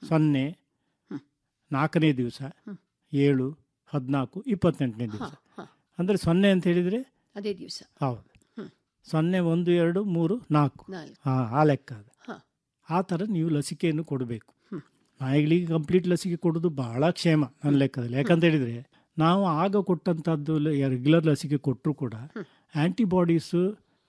ಸೊನ್ನೆ ಹ್ಮ್. ನಾಲ್ಕನೇ ದಿವಸ ಹ್ಮ್. ಏಳು ಹದಿನಾಲ್ಕು ಇಪ್ಪತ್ತೆಂಟನೇ ದಿವಸ ಹಾ, ಹಾ. ಅಂದರೆ ಸೊನ್ನೆ ಅಂತ ಹೇಳಿದರೆ ಅದೇ ದಿವಸ ಹೌದು ಹ್ಮ್. ಸೊನ್ನೆ ಒಂದು ಎರಡು ಮೂರು ನಾಲ್ಕು ನಾಲ್ಕು ಹಾಂ ಆ ಲೆಕ್ಕ ಅದು ಹಾ. ಆ ಥರ ನೀವು ಲಸಿಕೆಯನ್ನು ಕೊಡಬೇಕು ಹ್ಮ್. ನಾಯಿಗಳಿಗೆ ಕಂಪ್ಲೀಟ್ ಲಸಿಕೆ ಕೊಡೋದು ಬಹಳ ಕ್ಷೇಮ ನನ್ನ ಲೆಕ್ಕದಲ್ಲಿ ಯಾಕಂತ ಹೇಳಿದರೆ ನಾವು ಆಗ ಕೊಟ್ಟಂಥದ್ದು ರೆಗ್ಯುಲರ್ ಲಸಿಕೆ ಕೊಟ್ಟರು ಕೂಡ ಆ್ಯಂಟಿಬಾಡೀಸು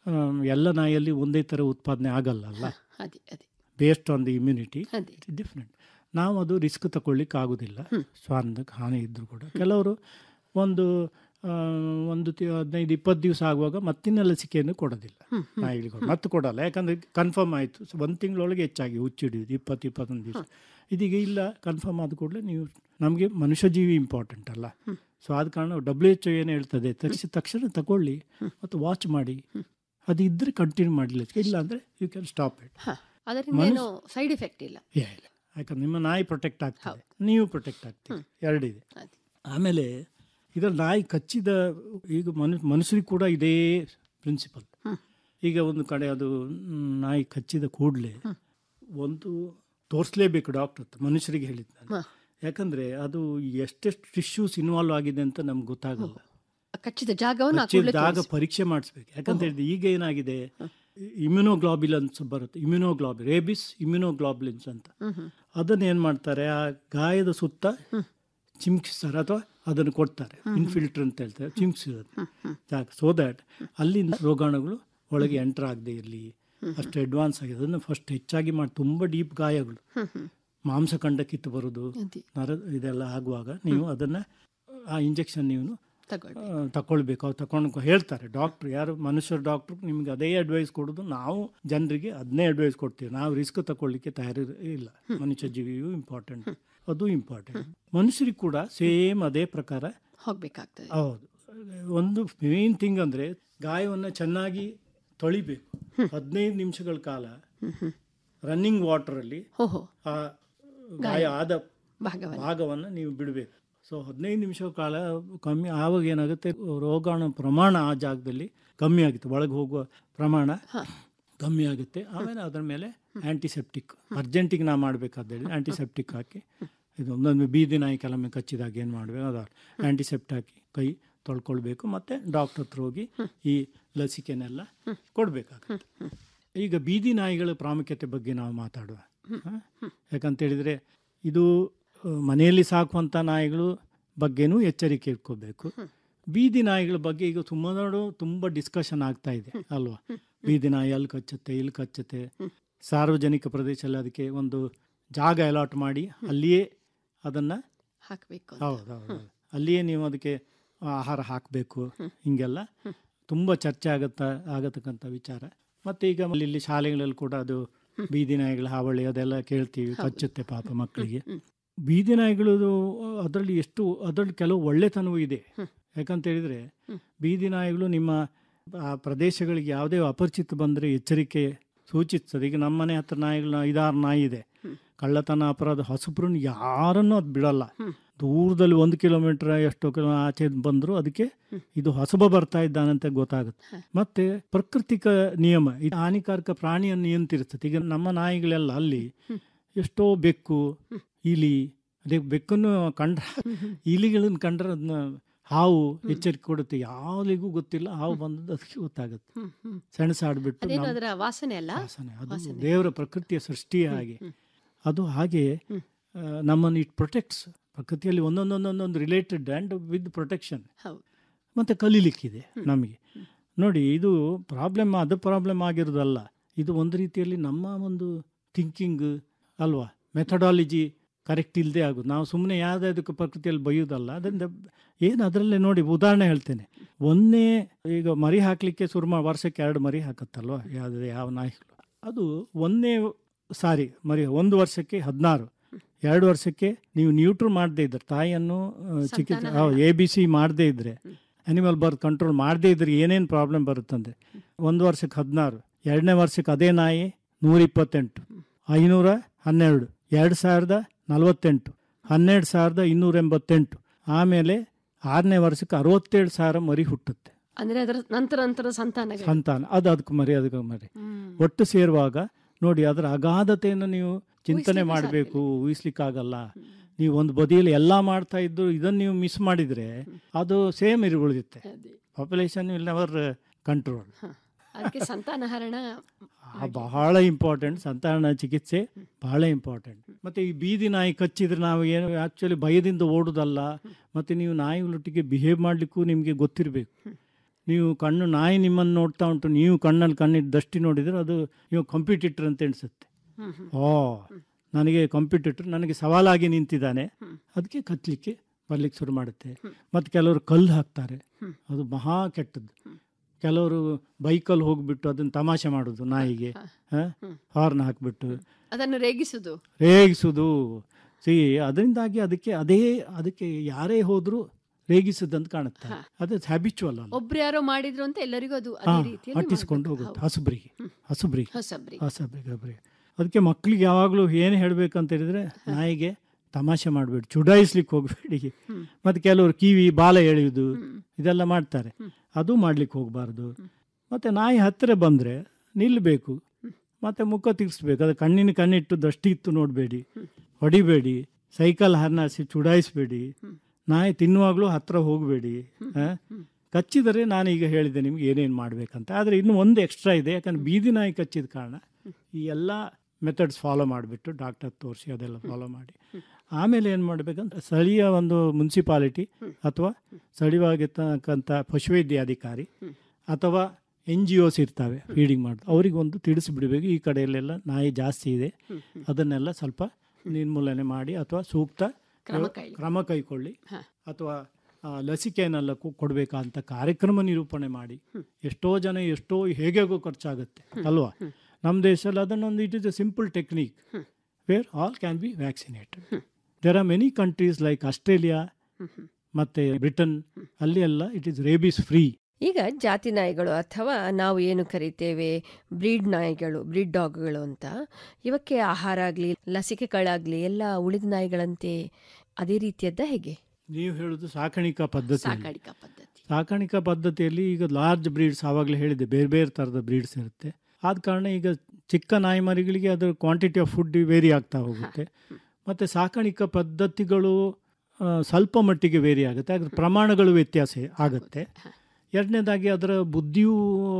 ಎಲ್ಲ ನಾಯಿಯಲ್ಲಿ ಒಂದೇ ಥರ ಉತ್ಪಾದನೆ ಆಗಲ್ಲ ಅಲ್ಲ ಅದೇ ಅದೇ ಬೇಸ್ಡ್ ಆನ್ ದಿ ಇಮ್ಯುನಿಟಿ ಅದೇ ಡಿಫ್ರೆಂಟ್ ನಾವು ಅದು ರಿಸ್ಕ್ ತಗೊಳ್ಳಿಕ್ಕೆ ಆಗೋದಿಲ್ಲ ಹ್ಮ್. ಶ್ವಾನದ ಹಾನಿ ಇದ್ದರೂ ಕೂಡ ಕೆಲವರು ಒಂದು ಆ, ಒಂದು ತಿ- ಹದಿನೈದು ಇಪ್ಪತ್ತು ದಿವಸ ಆಗುವಾಗ ಮತ್ತಿನ್ನ ಲಸಿಕೆಯನ್ನು ಕೊಡೋದಿಲ್ಲ ಹ್ಮ್, ಹ್ಮ್. ನಾಯಿಗಳಿಗೆ ಮತ್ತೆ ಕೊಡಲ್ಲ ಯಾಕಂದರೆ ಕನ್ಫರ್ಮ್ ಆಯಿತು ಒಂದು ತಿಂಗಳೊಳಗೆ ಹೆಚ್ಚಾಗಿ ಹುಚ್ಚಿಡಿಯೋದು ಇಪ್ಪತ್ತು ಇಪ್ಪತ್ತೊಂದು ದಿವಸ ಇದೀಗ ಇಲ್ಲ ಕನ್ಫರ್ಮ್ ಆದ ಕೂಡಲೇ ನೀವು ನಮಗೆ ಮನುಷ್ಯ ಜೀವಿ ಇಂಪಾರ್ಟೆಂಟ್ ಅಲ್ಲ ಸೊ ಆದ ಕಾರಣ ಡಬ್ಲ್ಯೂ ಎಚ್ ಏನು ಹೇಳ್ತದೆ ತಕ್ಷಣ ತಕ್ಷಣ ತಗೊಳ್ಳಿ ಮತ್ತು ವಾಚ್ ಮಾಡಿ ಅದು ಇದ್ದರೆ ಕಂಟಿನ್ಯೂ ಮಾಡಲಿ ಇಲ್ಲ ಅಂದರೆ ಯು ಕ್ಯಾನ್ ಸ್ಟಾಪ್ ಇಟ್ ಹಾ ಅದರಿಂದ ಏನು ಸೈಡ್ ಎಫೆಕ್ಟ್ ಇಲ್ಲ ಏ ಇಲ್ಲ ಯಾಕಂದ್ರೆ ನಿಮ್ಮ ನಾಯಿ ಪ್ರೊಟೆಕ್ಟ್ ಆಗ್ತದೆ ನೀವು ಪ್ರೊಟೆಕ್ಟ್ ಆಗ್ತೀವಿ ಎರಡಿದೆ ಅದೇ ಆಮೇಲೆ ಇದರ ನಾಯಿ ಕಚ್ಚಿದ ಈಗ ಮನು ಮನುಷ್ಯರಿಗೆ ಕೂಡ ಇದೇ ಪ್ರಿನ್ಸಿಪಲ್ ಹ್ಮ್. ಈಗ ಒಂದು ಕಡೆ ಅದು ಮ್, ನಾಯಿ ಕಚ್ಚಿದ ಕೂಡಲೇ ಒಂದು ತೋರಿಸ್ಲೇಬೇಕು ಡಾಕ್ಟರ್ ಹತ್ರ ಮನುಷ್ಯರಿಗೆ ಹೇಳಿದ್ದು ನಾನು ಹಾ. ಯಾಕಂದರೆ ಅದು ಎಷ್ಟೆಷ್ಟು ಟಿಶ್ಯೂಸ್ ಇನ್ವಾಲ್ವ್ ಆಗಿದೆ ಅಂತ ನಮ್ಗೆ ಗೊತ್ತಾಗಲ್ಲ ಆ ಕಚ್ಚಿದ ಜಾಗವನ್ನು ಆ ಕಚ್ಚಿದ ಕೂಡ್ಲೆ ಜಾಗ ತೋರಿಸಿ. ಪರೀಕ್ಷೆ ಮಾಡಿಸ್ಬೇಕು ಯಾಕಂತ ಹೇಳಿದ್ರೆ ಈಗ ಏನಾಗಿದೆ ಇಮ್ಯುನೋಗ್ಲಾಬಿಲನ್ಸ್ ಬರುತ್ತೆ ಇಮ್ಯುನೋಗ್ಲಾಬಿ ರೇಬಿಸ್ ಇಮ್ಯುನೋಗ್ಲಾಬ್ಲಿನ್ಸ್ ಅಂತ ಹ್ಮ್ ಹ್ಮ್ ಅದನ್ನ ಏನು ಮಾಡ್ತಾರೆ ಆ ಗಾಯದ ಸುತ್ತ ಚಿಮ್ಕಿಸ್ತಾರೆ ಅಥವಾ ಅದನ್ನು ಕೊಡ್ತಾರೆ ಇನ್ಫಿಲ್ಟರ್ ಅಂತ ಹೇಳ್ತಾರೆ ಚಿಮ್ಕಿಸಿರೋದು ಜಾಗ ಸೊ ದ್ಯಾಟ್ ಅಲ್ಲಿಂದ ರೋಗಾಣುಗಳು ಒಳಗೆ ಎಂಟರ್ ಆಗದೆ ಇರಲಿ ಅಷ್ಟು ಅಡ್ವಾನ್ಸ್ ಆಗಿದೆ ಅದನ್ನು ಫಸ್ಟ್ ಹೆಚ್ಚಾಗಿ ಮಾಡಿ ತುಂಬ ಡೀಪ್ ಗಾಯಗಳು ಹ್ಮ್ ಹ್ಮ್ ಮಾಂಸಖಂಡ ಕಿತ್ತು ಬರೋದು ಅದೇ ನರ ಇದೆಲ್ಲ ಆಗುವಾಗ ನೀವು ಅದನ್ನು ಆ ಇಂಜೆಕ್ಷನ್ ನೀವು ತಗೊಳ್ಳಿ ಆ, ತಗೊಳ್ಬೇಕು ಅವ್ರು ತಗೊಂಡು ಹೇಳ್ತಾರೆ ಡಾಕ್ಟ್ರು ಯಾರು ಮನುಷ್ಯರ ಡಾಕ್ಟ್ರು ನಿಮ್ಗೆ ಅದೇ ಅಡ್ವೈಸ್ ಕೊಡೋದು ನಾವು ಜನರಿಗೆ ಅದನ್ನೇ ಅಡ್ವೈಸ್ ಕೊಡ್ತೀವಿ ನಾವು ರಿಸ್ಕ್ ತಗೊಳ್ಳಿಕ್ಕೆ ತಯಾರಿ ಇಲ್ಲ ಮನುಷ್ಯ ಜೀವಿಯು ಇಂಪಾರ್ಟೆಂಟ್ ಅದು ಇಂಪಾರ್ಟೆಂಟ್ ಮನುಷ್ಯರಿಗೆ ಕೂಡ ಸೇಮ್ ಅದೇ ಪ್ರಕಾರ ಹೋಗ್ಬೇಕಾಗ್ತದೆ ಹೌದು ಒಂದು ಮೇನ್ ಥಿಂಗ್ ಅಂದರೆ ಗಾಯವನ್ನು ಚೆನ್ನಾಗಿ ತೊಳಿಬೇಕು ಹದಿನೈದು ನಿಮಿಷಗಳ ಕಾಲ ರನ್ನಿಂಗ್ ವಾಟರಲ್ಲಿ ಓಹೋ ಆ ಗಾಯ ಆದ ಭಾಗವನ್ನ ಭಾಗವನ್ನು ನೀವು ಬಿಡಬೇಕು ಸೊ ಹದಿನೈದು ನಿಮಿಷ ಕಾಲ ಕಮ್ಮಿ ಆವಾಗ ಏನಾಗುತ್ತೆ ರೋಗಾಣು ಪ್ರಮಾಣ ಆ ಜಾಗದಲ್ಲಿ ಕಮ್ಮಿ ಆಗುತ್ತೆ ಒಳಗೆ ಹೋಗುವ ಪ್ರಮಾಣ ಹಾ. ಕಮ್ಮಿ ಆಗುತ್ತೆ ಆಮೇಲೆ ಅದರ ಮೇಲೆ ಆ್ಯಂಟಿಸೆಪ್ಟಿಕ್ ಅರ್ಜೆಂಟಿಗೆ ನಾ ಮಾಡಬೇಕಾದ್ರೆ ಆ್ಯಂಟಿಸೆಪ್ಟಿಕ್ ಹಾಕಿ ಇದು ಒಂದೊಂದು ಬೀದಿ ನಾಯಿ ಕೆಲವೊಮ್ಮೆ ಕಚ್ಚಿದಾಗ ಏನು ಮಾಡಬೇಕು ಅದು ಆ್ಯಂಟಿಸೆಪ್ಟ್ ಹಾಕಿ ಕೈ ತೊಳ್ಕೊಳ್ಬೇಕು ಮತ್ತು ಡಾಕ್ಟರ್ ಹತ್ರ ಹೋಗಿ ಈ ಲಸಿಕೆನೆಲ್ಲ ಕೊಡಬೇಕಾಗುತ್ತೆ ಈಗ ಬೀದಿ ನಾಯಿಗಳ ಪ್ರಾಮುಖ್ಯತೆ ಬಗ್ಗೆ ನಾವು ಮಾತಾಡುವ ಹ? ಯಾಕಂತೇಳಿದರೆ ಇದು ಆ, ಮನೆಯಲ್ಲಿ ಸಾಕುವಂಥ ನಾಯಿಗಳು ಬಗ್ಗೆನೂ ಎಚ್ಚರಿಕೆ ಇಟ್ಕೋಬೇಕು ಬೀದಿ ನಾಯಿಗಳ ಬಗ್ಗೆ ಈಗ ಸುಮಾರು ತುಂಬ ಡಿಸ್ಕಷನ್ ಆಗ್ತಾ ಇದೆ ಅಲ್ವಾ ಬೀದಿ ನಾಯಿ ಅಲ್ಲಿ ಕಚ್ಚುತ್ತೆ ಇಲ್ಲಿ ಕಚ್ಚುತ್ತೆ ಸಾರ್ವಜನಿಕ ಪ್ರದೇಶದಲ್ಲಿ ಅದಕ್ಕೆ ಒಂದು ಜಾಗ ಅಲಾಟ್ ಮಾಡಿ ಅಲ್ಲಿಯೇ ಅದನ್ನು ಹಾಕಬೇಕು ಹೌದು ಹೌದು ಹೌದು. ಅಲ್ಲಿಯೇ ನೀವು ಅದಕ್ಕೆ ಆಹಾರ ಹಾಕಬೇಕು ಹಿಂಗೆಲ್ಲ ತುಂಬ ಚರ್ಚೆ ಆಗತ್ತ ಆಗತಕ್ಕಂಥ ವಿಚಾರ ಮತ್ತು ಈಗ ಇಲ್ಲಿ ಶಾಲೆಗಳಲ್ಲಿ ಕೂಡ ಅದು ಬೀದಿ ನಾಯಿಗಳ ಹಾವಳಿ ಅದೆಲ್ಲ ಕೇಳ್ತೀವಿ ಕಚ್ಚುತ್ತೆ ಪಾಪ ಮಕ್ಕಳಿಗೆ ಬೀದಿ ನಾಯಿಗಳು ಅದರಲ್ಲಿ ಎಷ್ಟು ಅದರಲ್ಲಿ ಕೆಲವು ಒಳ್ಳೆತನವೂ ಇದೆ ಯಾಕಂತ ಹೇಳಿದರೆ ಬೀದಿ ನಾಯಿಗಳು ನಿಮ್ಮ ಆ ಪ್ರದೇಶಗಳಿಗೆ ಯಾವುದೇ ಅಪರಿಚಿತ ಬಂದರೆ ಎಚ್ಚರಿಕೆ ಸೂಚಿಸ್ತದೆ ಈಗ ನಮ್ಮ ಮನೆ ಹತ್ರ ನಾಯಿಗಳು ಐದಾರು ನಾಯಿ ಇದೆ ಕಳ್ಳತನ ಅಪರಾಧ ಹಸುಬ್ರನ್ನ ಯಾರನ್ನೂ ಅದು ಬಿಡಲ್ಲ ದೂರದಲ್ಲಿ ಒಂದು ಕಿಲೋಮೀಟರ್ ಎಷ್ಟೋ ಕಿಲೋ ಆಚೆ ಬಂದರೂ ಅದಕ್ಕೆ ಇದು ಹೊಸಬ ಬರ್ತಾ ಇದ್ದಾನಂತ ಗೊತ್ತಾಗುತ್ತೆ ಮತ್ತೆ ಪ್ರಾಕೃತಿಕ ನಿಯಮ ಇದು ಹಾನಿಕಾರಕ ಪ್ರಾಣಿಯನ್ನು ನಿಯಂತ್ರಿಸ್ತದೆ ಈಗ ನಮ್ಮ ನಾಯಿಗಳೆಲ್ಲ ಅಲ್ಲಿ ಎಷ್ಟೋ ಬೆಕ್ಕು ಇಲಿ ಅದೇ ಬೆಕ್ಕನ್ನು ಕಂಡ್ರೆ ಇಲಿಗಳನ್ನು ಕಂಡ್ರೆ ಅದನ್ನ ಹಾವು ಎಚ್ಚರಿಕೆ ಕೊಡುತ್ತೆ ಯಾವ್ಲಿಗೂ ಗೊತ್ತಿಲ್ಲ ಹಾವು ಬಂದದ್ದು ಅದಕ್ಕೆ ಗೊತ್ತಾಗುತ್ತೆ ಹ್ಮ್ ಹ್ಮ್ ಸೆಣಸಾಡ್ಬಿಟ್ಟು ಅದೇನು ನಮ್ಮ ಅದರ ವಾಸನೆ ಅಲ್ಲ ವಾಸನೆ ಅದು ದೇವರ ಪ್ರಕೃತಿಯ ಸೃಷ್ಟಿಯ ಹಾಗೆ ಅದು ಹಾಗೆ ಆ, ನಮ್ಮನ್ನು ಇಟ್ ಪ್ರೊಟೆಕ್ಟ್ಸ್ ಪ್ರಕೃತಿಯಲ್ಲಿ ಒಂದೊಂದೊಂದೊಂದೊಂದು ರಿಲೇಟೆಡ್ ಆ್ಯಂಡ್ ವಿತ್ ಪ್ರೊಟೆಕ್ಷನ್ ಹೌದು ಮತ್ತು ಕಲೀಲಿಕ್ಕಿದೆ ನಮಗೆ ನೋಡಿ ಇದು ಪ್ರಾಬ್ಲಮ್ ಅದು ಪ್ರಾಬ್ಲಮ್ ಆಗಿರೋದಲ್ಲ ಇದು ಒಂದು ರೀತಿಯಲ್ಲಿ ನಮ್ಮ ಒಂದು ಥಿಂಕಿಂಗ್ ಅಲ್ವಾ ಮೆಥಡಾಲಜಿ ಕರೆಕ್ಟ್ ಇಲ್ಲದೆ ಆಗೋದು ನಾವು ಸುಮ್ಮನೆ ಯಾವುದಕ್ಕೆ ಪ್ರಕೃತಿಯಲ್ಲಿ ಬೈಯೋದಲ್ಲ ಅದರಿಂದ ಏನು ಅದರಲ್ಲೇ ನೋಡಿ ಉದಾಹರಣೆ ಹೇಳ್ತೇನೆ ಒಂದೇ ಈಗ ಮರಿ ಹಾಕಲಿಕ್ಕೆ ಶುರು ಮಾಡಿ ವರ್ಷಕ್ಕೆ ಎರಡು ಮರಿ ಹಾಕತ್ತಲ್ವ ಯಾವುದೇ ಯಾವ ನಾಯಿಗಳು ಅದು ಒಂದೇ ಸಾರಿ ಮರಿ ಒಂದು ವರ್ಷಕ್ಕೆ ಹದಿನಾರು ಎರಡು ವರ್ಷಕ್ಕೆ ನೀವು ನ್ಯೂಟ್ರ್ ಮಾಡದೇ ಇದ್ರೆ ತಾಯಿಯನ್ನು ಆ, ಚಿಕಿತ್ಸೆ ಎ ಬಿ ಸಿ ಮಾಡದೇ ಇದ್ರೆ ಅನಿಮಲ್ ಬರ್ತ್ ಕಂಟ್ರೋಲ್ ಮಾಡದೇ ಇದ್ರೆ ಏನೇನು ಪ್ರಾಬ್ಲಮ್ ಬರುತ್ತಂದ್ರೆ ಒಂದು ವರ್ಷಕ್ಕೆ ಹದಿನಾರು ಎರಡನೇ ವರ್ಷಕ್ಕೆ ಅದೇ ನಾಯಿ ನೂರ ಇಪ್ಪತ್ತೆಂಟು ಐನೂರ ಹನ್ನೆರಡು ಎರಡು ಸಾವಿರದ ನಲವತ್ತೆಂಟು ಹನ್ನೆರಡು ಸಾವಿರದ ಇನ್ನೂರ ಎಂಬತ್ತೆಂಟು ಆಮೇಲೆ ಆರನೇ ವರ್ಷಕ್ಕೆ ಅರವತ್ತೇಳು ಸಾವಿರ ಮರಿ ಹುಟ್ಟುತ್ತೆ ಅಂದ್ರೆ ಅದರ ನಂತರ ನಂತರ ಸಂತಾನಗಳು ಸಂತಾನ ಅದು ಅದಕ್ಕೆ ಮರಿ ಅದಕ್ಕೆ ಮರಿ ಹ್ಮ್ ಒಟ್ಟು ಸೇರುವಾಗ ನೋಡಿ ಅದರ ಅಗಾಧತೆಯನ್ನು ನೀವು ಚಿಂತನೆ ಊಹಿಸ್ಲಿಕ್ಕೂ ಮಾಡಬೇಕು ಊಹಿಸ್ಲಿಕ್ಕಾಗಲ್ಲ ನೀವು ಒಂದು ಬದಿಯಲ್ಲಿ ಎಲ್ಲ ಮಾಡ್ತಾ ಇದ್ದು ಇದನ್ನು ನೀವು ಮಿಸ್ ಮಾಡಿದರೆ ಅದು ಸೇಮ್ ಇರುವುಳಿಯುತ್ತೆ ಅದೇ. ಪಾಪ್ಯುಲೇಷನ್ ವಿಲ್ ನೆವರ್ ಕಂಟ್ರೋಲ್ ಹ. ಅದಕ್ಕೆ ಸಂತಾನಹರಣ ಬಹಳ ಇಂಪಾರ್ಟೆಂಟ್ ಸಂತಾನ ಚಿಕಿತ್ಸೆ ಬಹಳ ಇಂಪಾರ್ಟೆಂಟ್ ಮತ್ತೆ ಈ ಬೀದಿ ನಾಯಿ ಕಚ್ಚಿದ್ರೆ ನಾವು ಏನು ಆಕ್ಚುಲಿ ಭಯದಿಂದ ಓಡುದಲ್ಲ ಮತ್ತೆ ನೀವು ನಾಯಿಗಳೊಟ್ಟಿಗೆ ಬಿಹೇವ್ ಮಾಡಲಿಕ್ಕೂ ನಿಮಗೆ ಗೊತ್ತಿರಬೇಕು ನೀವು ಕಣ್ಣು ನಾಯಿ ನಿಮ್ಮನ್ನು ನೋಡ್ತಾ ಉಂಟು ನೀವು ಕಣ್ಣಲ್ಲಿ ಕಣ್ಣಿಟ್ಟು ದೃಷ್ಟಿ ನೋಡಿದರೆ ಅದು ನೀವು ಕಂಪ್ಯೂಟರ್ ಅಂತ ಎಣಿಸುತ್ತೆ ಹ್ಮ್ ಹ್ಮ್. ಓ ನನಗೆ ಕಂಪ್ಯೂಟರ್ ನನಗೆ ಸವಾಲಾಗಿ ನಿಂತಿದ್ದಾನೆ ಅದಕ್ಕೆ ಕತ್ತಲಿಕ್ಕೆ ಬರ್ಲಿಕ್ಕೆ ಶುರು ಮಾಡುತ್ತೆ ಮತ್ತು ಕೆಲವರು ಕಲ್ಲು ಹಾಕ್ತಾರೆ ಅದು ಮಹಾ ಕೆಟ್ಟದ್ದು ಕೆಲವರು ಬೈಕಲ್ಲಿ ಹೋಗ್ಬಿಟ್ಟು ಅದನ್ನು ತಮಾಷೆ ಮಾಡೋದು ನಾಯಿಗೆ ಹಾರ್ನ್ ಹಾಕ್ಬಿಟ್ಟು ಅದನ್ನು ರೇಗಿಸುದು ರೇಗಿಸೋದು ಸಿ ಅದರಿಂದಾಗಿ ಅದಕ್ಕೆ ಅದೇ ಅದಕ್ಕೆ ಯಾರೇ ಹೋದರೂ ರೇಗಿಸದಂತ ಕಾಣುತ್ತೆ ಅದು ಹ್ಯಾಬಿಚುವಲ್ ಅಲ್ಲ ಒಬ್ರು ಯಾರೋ ಮಾಡಿದ್ರು ಅಂತ ಎಲ್ಲರಿಗೂ ಅದು ಹಾ, ಅದೇ ರೀತಿಯಲ್ಲಿ ಅಟ್ಟಿಸ್ಕೊಂಡು ಮಾಡ್ಬೇಕು. ಹೋಗುತ್ತೆ ಹಸುಬ್ರಿಗೆ ಹಸುಬ್ರಿಗೆ ಹೌದು. ಹೊಸಬ್ರಿ ಹಸುಬ್ರಿಗೆ ಒಬ್ರಿಗೆ ಅದಕ್ಕೆ ಮಕ್ಕಳಿಗೆ ಯಾವಾಗಲೂ ಏನು ಹೇಳಬೇಕಂತ ಹೇಳಿದ್ರೆ ನಾಯಿಗೆ ತಮಾಷೆ ಮಾಡಬೇಡಿ ಚುಡಾಯಿಸ್ಲಿಕ್ಕೆ ಹೋಗಬೇಡಿ ಮತ್ತು ಕೆಲವರು ಕಿವಿ ಬಾಲ ಎಳೆಯುವುದು ಇದೆಲ್ಲ ಮಾಡ್ತಾರೆ ಅದು ಮಾಡ್ಲಿಕ್ಕೆ ಹೋಗಬಾರ್ದು ಮತ್ತು ನಾಯಿ ಹತ್ತಿರ ಬಂದರೆ ನಿಲ್ಲಬೇಕು ಮತ್ತು ಮುಖ ತಿರ್ಸ್ಬೇಕು ಅದು ಕಣ್ಣಿನ ಕಣ್ಣಿಟ್ಟು ದೃಷ್ಟಿ ಇತ್ತು ನೋಡಬೇಡಿ ಹೊಡಿಬೇಡಿ ಸೈಕಲ್ ಹರ್ನಾಸಿ ಚುಡಾಯಿಸಬೇಡಿ ನಾಯಿ ತಿನ್ನುವಾಗಲೂ ಹತ್ತಿರ ಹೋಗಬೇಡಿ ಕಚ್ಚಿದರೆ ನಾನೀಗ ಹೇಳಿದೆ ನಿಮ್ಗೆ ಏನೇನು ಮಾಡಬೇಕಂತ ಆದರೆ ಇನ್ನು ಒಂದು ಎಕ್ಸ್ಟ್ರಾ ಇದೆ ಯಾಕಂದ್ರೆ ಬೀದಿ ನಾಯಿ ಕಚ್ಚಿದ ಕಾರಣ ಈ ಎಲ್ಲ ಮೆಥಡ್ಸ್ ಫಾಲೋ ಮಾಡಿಬಿಟ್ಟು ಡಾಕ್ಟರ್ ತೋರಿಸಿ ಅದೆಲ್ಲ ಫಾಲೋ ಮಾಡಿ ಆಮೇಲೆ ಏನು ಮಾಡಬೇಕಂದ್ರೆ ಸ್ಥಳೀಯ ಒಂದು ಮುನ್ಸಿಪಾಲಿಟಿ ಅಥವಾ ಸ್ಥಳೀಯವಾಗಿರ್ತಕ್ಕಂಥ ಪಶುವೈದ್ಯಾಧಿಕಾರಿ ಅಥವಾ ಎನ್ ಜಿ ಒಸ್ ಇರ್ತವೆ ಫೀಡಿಂಗ್ ಮಾಡೋದು ಅವ್ರಿಗೆ ಒಂದು ತಿಳಿಸಿಬಿಡಬೇಕು ಈ ಕಡೆಯಲ್ಲೆಲ್ಲ ನಾಯಿ ಜಾಸ್ತಿ ಇದೆ ಅದನ್ನೆಲ್ಲ ಸ್ವಲ್ಪ ನಿರ್ಮೂಲನೆ ಮಾಡಿ ಅಥವಾ ಸೂಕ್ತ ಕ್ರಮ ಕೈಗೊಳ್ಳಿ. ಕ್ರಮ ಕೈಗೊಳ್ಳಿ ಹ. ಅಥವಾ ಆ, ಲಸಿಕೆಯನ್ನೆಲ್ಲ ಕೊ- ಕೊಡ್ಬೇಕಂತ ಕಾರ್ಯಕ್ರಮ ನಿರೂಪಣೆ ಮಾಡಿ ಎಷ್ಟೋ ಜನ ಎಷ್ಟೋ ಹೇಗೆಗೋ ಖರ್ಚಾಗುತ್ತೆ ಅಲ್ವಾ ನಮ್ಮ ದೇಶದಲ್ಲಿ ಅದನ್ನೊಂದು it is a simple technique where all can be vaccinated there are many countries like Australia ಮತ್ತು ಬ್ರಿಟನ್ ಅಲ್ಲಿ ಎಲ್ಲ ಇಟ್ ಈಸ್ ರೇಬಿಸ್ ಫ್ರೀ ಈಗ ಜಾತಿ ನಾಯಿಗಳು ಅಥವಾ ನಾವು ಏನು ಕರಿತೇವೆ ಬ್ರೀಡ್ ನಾಯಿಗಳು ಬ್ರೀಡ್ ಡಾಗ್ಗಳು ಅಂತ ಇವಕ್ಕೆ ಆಹಾರ ಆಗಲಿ ಲಸಿಕೆಗಳಾಗಲಿ ಎಲ್ಲ ಉಳಿದ ನಾಯಿಗಳಂತೆ ಅದೇ ರೀತಿಯದ್ದ ಹೇಗೆ ನೀವು ಹೇಳುದು ಸಾಕಾಣಿಕಾ ಪದ್ಧತಿ ಸಾಕಾಣಿಕಾ ಪದ್ಧತಿ ಸಾಕಾಣಿಕಾ ಪದ್ಧತಿಯಲ್ಲಿ ಈಗ ಲಾರ್ಜ್ ಬ್ರೀಡ್ಸ್ ಆವಾಗಲೇ ಹೇಳಿದೆ ಬೇರೆ ಬೇರೆ ಥರದ ಬ್ರೀಡ್ಸ್ ಇರುತ್ತೆ ಆದ ಕಾರಣ ಈಗ ಚಿಕ್ಕ ನಾಯಿ ಮರಿಗಳಿಗೆ ಅದರ ಕ್ವಾಂಟಿಟಿ ಆಫ್ ಫುಡ್ ವೇರಿ ಆಗ್ತಾ ಹೋಗುತ್ತೆ ಮತ್ತು ಸಾಕಾಣಿಕಾ ಪದ್ಧತಿಗಳು ಆ, ಸ್ವಲ್ಪ ಮಟ್ಟಿಗೆ ವೇರಿ ಆಗುತ್ತೆ ಅದ್ರ ಪ್ರಮಾಣಗಳು ವ್ಯತ್ಯಾಸ ಆಗುತ್ತೆ ಎರಡನೇದಾಗಿ ಅದರ ಬುದ್ಧಿಯೂ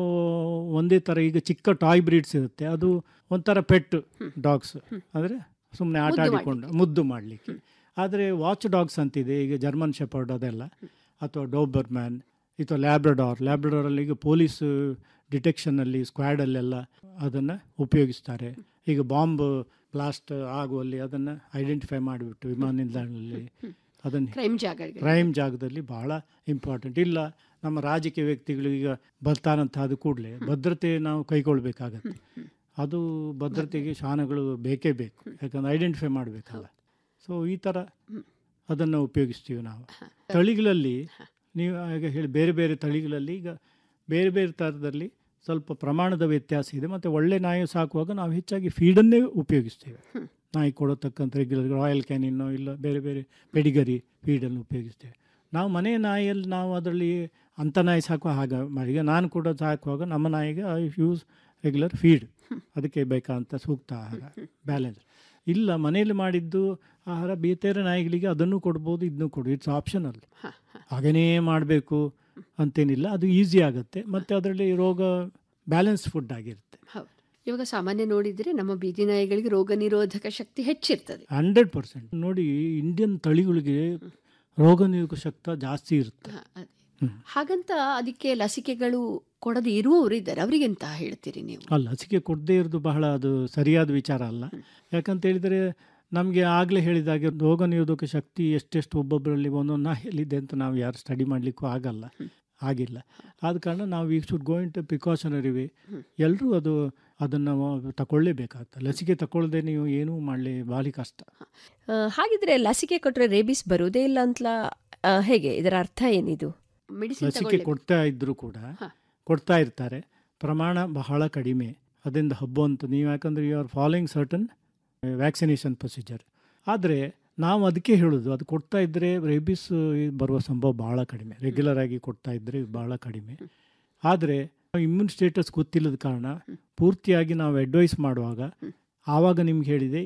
ಒಂದೇ ಥರ ಈಗ ಚಿಕ್ಕ ಟಾಯ್ ಬ್ರೀಡ್ಸ್ ಇರುತ್ತೆ ಅದು ಒಂಥರ ಪೆಟ್ ಡಾಗ್ಸ್ ಅಂದರೆ ಸುಮ್ಮನೆ ಆಟ ಮುದ್ದು ಆಡಿಕೊಂಡು ಮುದ್ದು ಮಾಡಲಿಕ್ಕೆ ಆದರೆ ವಾಚ್ ಡಾಗ್ಸ್ ಅಂತಿದೆ ಈಗ ಜರ್ಮನ್ ಶೆಪರ್ಡ್ ಅದೆಲ್ಲ ಅಥವಾ ಡೋಬರ್ ಮ್ಯಾನ್ ಅಥವಾ ಲ್ಯಾಬ್ರಡಾರ್ ಲ್ಯಾಬ್ರಡಾರಲ್ಲಿ ಈಗ ಪೊಲೀಸ್ ಡಿಟೆಕ್ಷನಲ್ಲಿ ಸ್ಕ್ವಾಡಲ್ಲೆಲ್ಲ ಅದನ್ನು ಉಪಯೋಗಿಸ್ತಾರೆ ಈಗ ಬಾಂಬ್ ಬ್ಲಾಸ್ಟ್ ಆಗುವಲ್ಲಿ ಅದನ್ನು ಐಡೆಂಟಿಫೈ ಮಾಡಿಬಿಟ್ಟು ವಿಮಾನ ನಿಲ್ದಾಣದಲ್ಲಿ ಅದನ್ನು ಕ್ರೈಮ್ ಜಾಗಗಳು ಕ್ರೈಮ್ ಜಾಗದಲ್ಲಿ ಬಹಳ ಇಂಪಾರ್ಟೆಂಟ್ ಇಲ್ಲ ನಮ್ಮ ರಾಜಕೀಯ ವ್ಯಕ್ತಿಗಳು ಈಗ ಬರ್ತಾರಂತ ಆದ ಕೂಡಲೇ ಭದ್ರತೆ ನಾವು ಕೈಗೊಳ್ಬೇಕಾಗತ್ತೆ ಅದು ಭದ್ರತೆಗೆ ಶಾನಗಳು ಬೇಕೇ ಬೇಕು ಯಾಕಂದ್ರೆ ಐಡೆಂಟಿಫೈ ಮಾಡಬೇಕಲ್ಲ ಸೊ ಈ ಥರ ಅದನ್ನು ಉಪಯೋಗಿಸ್ತೀವಿ ನಾವು ತಳಿಗಳಲ್ಲಿ ನೀವು ಈಗ ಹೇಳಿ ಬೇರೆ ಬೇರೆ ತಳಿಗಳಲ್ಲಿ ಈಗ ಬೇರೆ ಬೇರೆ ಥರದಲ್ಲಿ ಸ್ವಲ್ಪ ಪ್ರಮಾಣದ ವ್ಯತ್ಯಾಸ ಇದೆ ಮತ್ತು ಒಳ್ಳೆ ನಾಯಿ ಸಾಕುವಾಗ ನಾವು ಹೆಚ್ಚಾಗಿ ಫೀಡನ್ನೇ ಉಪಯೋಗಿಸ್ತೇವೆ ನಾಯಿ ಕೊಡತಕ್ಕಂಥ ರೆಗ್ಯುಲರ್ ರಾಯಲ್ ಕ್ಯಾನಿನ್ನೋ ಇಲ್ಲ ಬೇರೆ ಬೇರೆ ಪೆಡಿಗರಿ ಫೀಡನ್ನು ಉಪಯೋಗಿಸ್ತೇವೆ ನಾವು ಮನೆ ನಾಯಿಯಲ್ಲಿ ನಾವು ಅದರಲ್ಲಿ ಅಂಥ ನಾಯಿ ಸಾಕುವ ಹಾಗೆ ಮಾಡಿ ಈಗ ನಾನು ಕೂಡ ಸಾಕುವಾಗ ನಮ್ಮ ನಾಯಿಗೆ ಐ ಯೂಸ್ ರೆಗ್ಯುಲರ್ ಫೀಡ್ ಅದಕ್ಕೆ ಬೇಕಾದಂಥ ಸೂಕ್ತ ಆಹಾರ ಬ್ಯಾಲೆನ್ಸ್ ಇಲ್ಲ ಮನೆಯಲ್ಲಿ ಮಾಡಿದ್ದು ಆಹಾರ ಬೇರೆ ನಾಯಿಗಳಿಗೆ ಅದನ್ನು ಕೊಡ್ಬೋದು ಇದನ್ನು ಕೊಡು ಇಟ್ಸ್ ಆಪ್ಷನಲ್ ಹಾಗೇ ಮಾಡಬೇಕು ಅಂತೇನಿಲ್ಲ ಅದು ಈಸಿ ಆಗುತ್ತೆ ಮತ್ತು ಅದರಲ್ಲಿ ರೋಗ ಬ್ಯಾಲೆನ್ಸ್ ಫುಡ್ ಆಗಿರುತ್ತೆ ಹೌದು ಇವಾಗ ಸಾಮಾನ್ಯ ನೋಡಿದ್ರೆ ನಮ್ಮ ಬೀದಿ ನಾಯಿಗಳಿಗೆ ರೋಗ ನಿರೋಧಕ ಶಕ್ತಿ ಹೆಚ್ಚಿರ್ತದೆ ಹಂಡ್ರೆಡ್ ಪರ್ಸೆಂಟ್ ನೋಡಿ ಇಂಡಿಯನ್ ತಳಿಗಳಿಗೆ ರೋಗ ನಿರೋಧಕ ಶಕ್ತಿ ಜಾಸ್ತಿ ಇರುತ್ತೆ ಹ, ಅದೇ. ಹಾಗಂತ ಅದಕ್ಕೆ ಲಸಿಕೆಗಳು ಕೊಡದೆ ಇರುವವರು ಇದ್ದಾರೆ ಅವರಿಗೆಂತ ಹೇಳ್ತೀರಿ ನೀವು ಅಲ್ಲ ಲಸಿಕೆ ಕೊಡದೇ ಇರೋದು ಬಹಳ ಅದು ಸರಿಯಾದ ವಿಚಾರ ಅಲ್ಲ ಯಾಕಂತ ಹೇಳಿದರೆ ನಮಗೆ ಆಗಲೇ ಹೇಳಿದಾಗೆ ರೋಗ ನಿರೋಧಕ ಶಕ್ತಿ ಎಷ್ಟೆಷ್ಟು ಒಬ್ಬೊಬ್ಬರಲ್ಲಿ ಒಂದೊಂದು ನಾಯಿಯಲ್ಲಿದೆ ಅಂತ ನಾವು ಯಾರು ಸ್ಟಡಿ ಮಾಡಲಿಕ್ಕೂ ಆಗಲ್ಲ ಆಗಿಲ್ಲ ಆದ ಕಾರಣ ನಾವು ಈಗ should going to precautionary way ಎಲ್ಲರೂ ಅದು ಅದನ್ನು ತಗೊಳ್ಳೇಬೇಕಾಗ್ತದೆ ಲಸಿಕೆ ತಗೊಳ್ಳದೆ ನೀವು ಏನೂ ಮಾಡಲಿ ಭಾರಿ ಕಷ್ಟ ಆ, ಹಾಗಿದ್ರೆ ಲಸಿಕೆ ಕೊಟ್ಟರೆ ರೇಬಿಸ್ ಬರುವುದೇ ಇಲ್ಲ ಅಂತಲ ಆ, ಹೇಗೆ ಇದರ ಅರ್ಥ ಏನಿದು ಮೆಡಿಸಿನ್ ಲಸಿಕೆ ಕೊಡ್ತಾ ಇದ್ದರೂ ಕೂಡ ಹಾ. ಕೊಡ್ತಾ ಇರ್ತಾರೆ ಪ್ರಮಾಣ ಬಹಳ ಕಡಿಮೆ ಅದರಿಂದ ಹಬ್ಬುವಂಥ ನೀವು ಯಾಕಂದರೆ you are following certain vaccination procedure ಆದರೆ ನಾವು ಅದಕ್ಕೆ ಹೇಳೋದು ಅದು ಕೊಡ್ತಾ ಇದ್ದರೆ ರೇಬಿಸ್ ಬರುವ ಸಂಭವ ಭಾಳ ಕಡಿಮೆ ರೆಗ್ಯುಲರ್ ಆಗಿ ಕೊಡ್ತಾ ಇದ್ದರೆ ಭಾಳ ಕಡಿಮೆ ಆದರೆ ಇಮ್ಯೂನ್ ಸ್ಟೇಟಸ್ ಗೊತ್ತಿಲ್ಲದ ಕಾರಣ ಪೂರ್ತಿಯಾಗಿ ನಾವು ಅಡ್ವೈಸ್ ಮಾಡುವಾಗ ಆವಾಗ ನಿಮ್ಗೆ ಹೇಳಿದೆ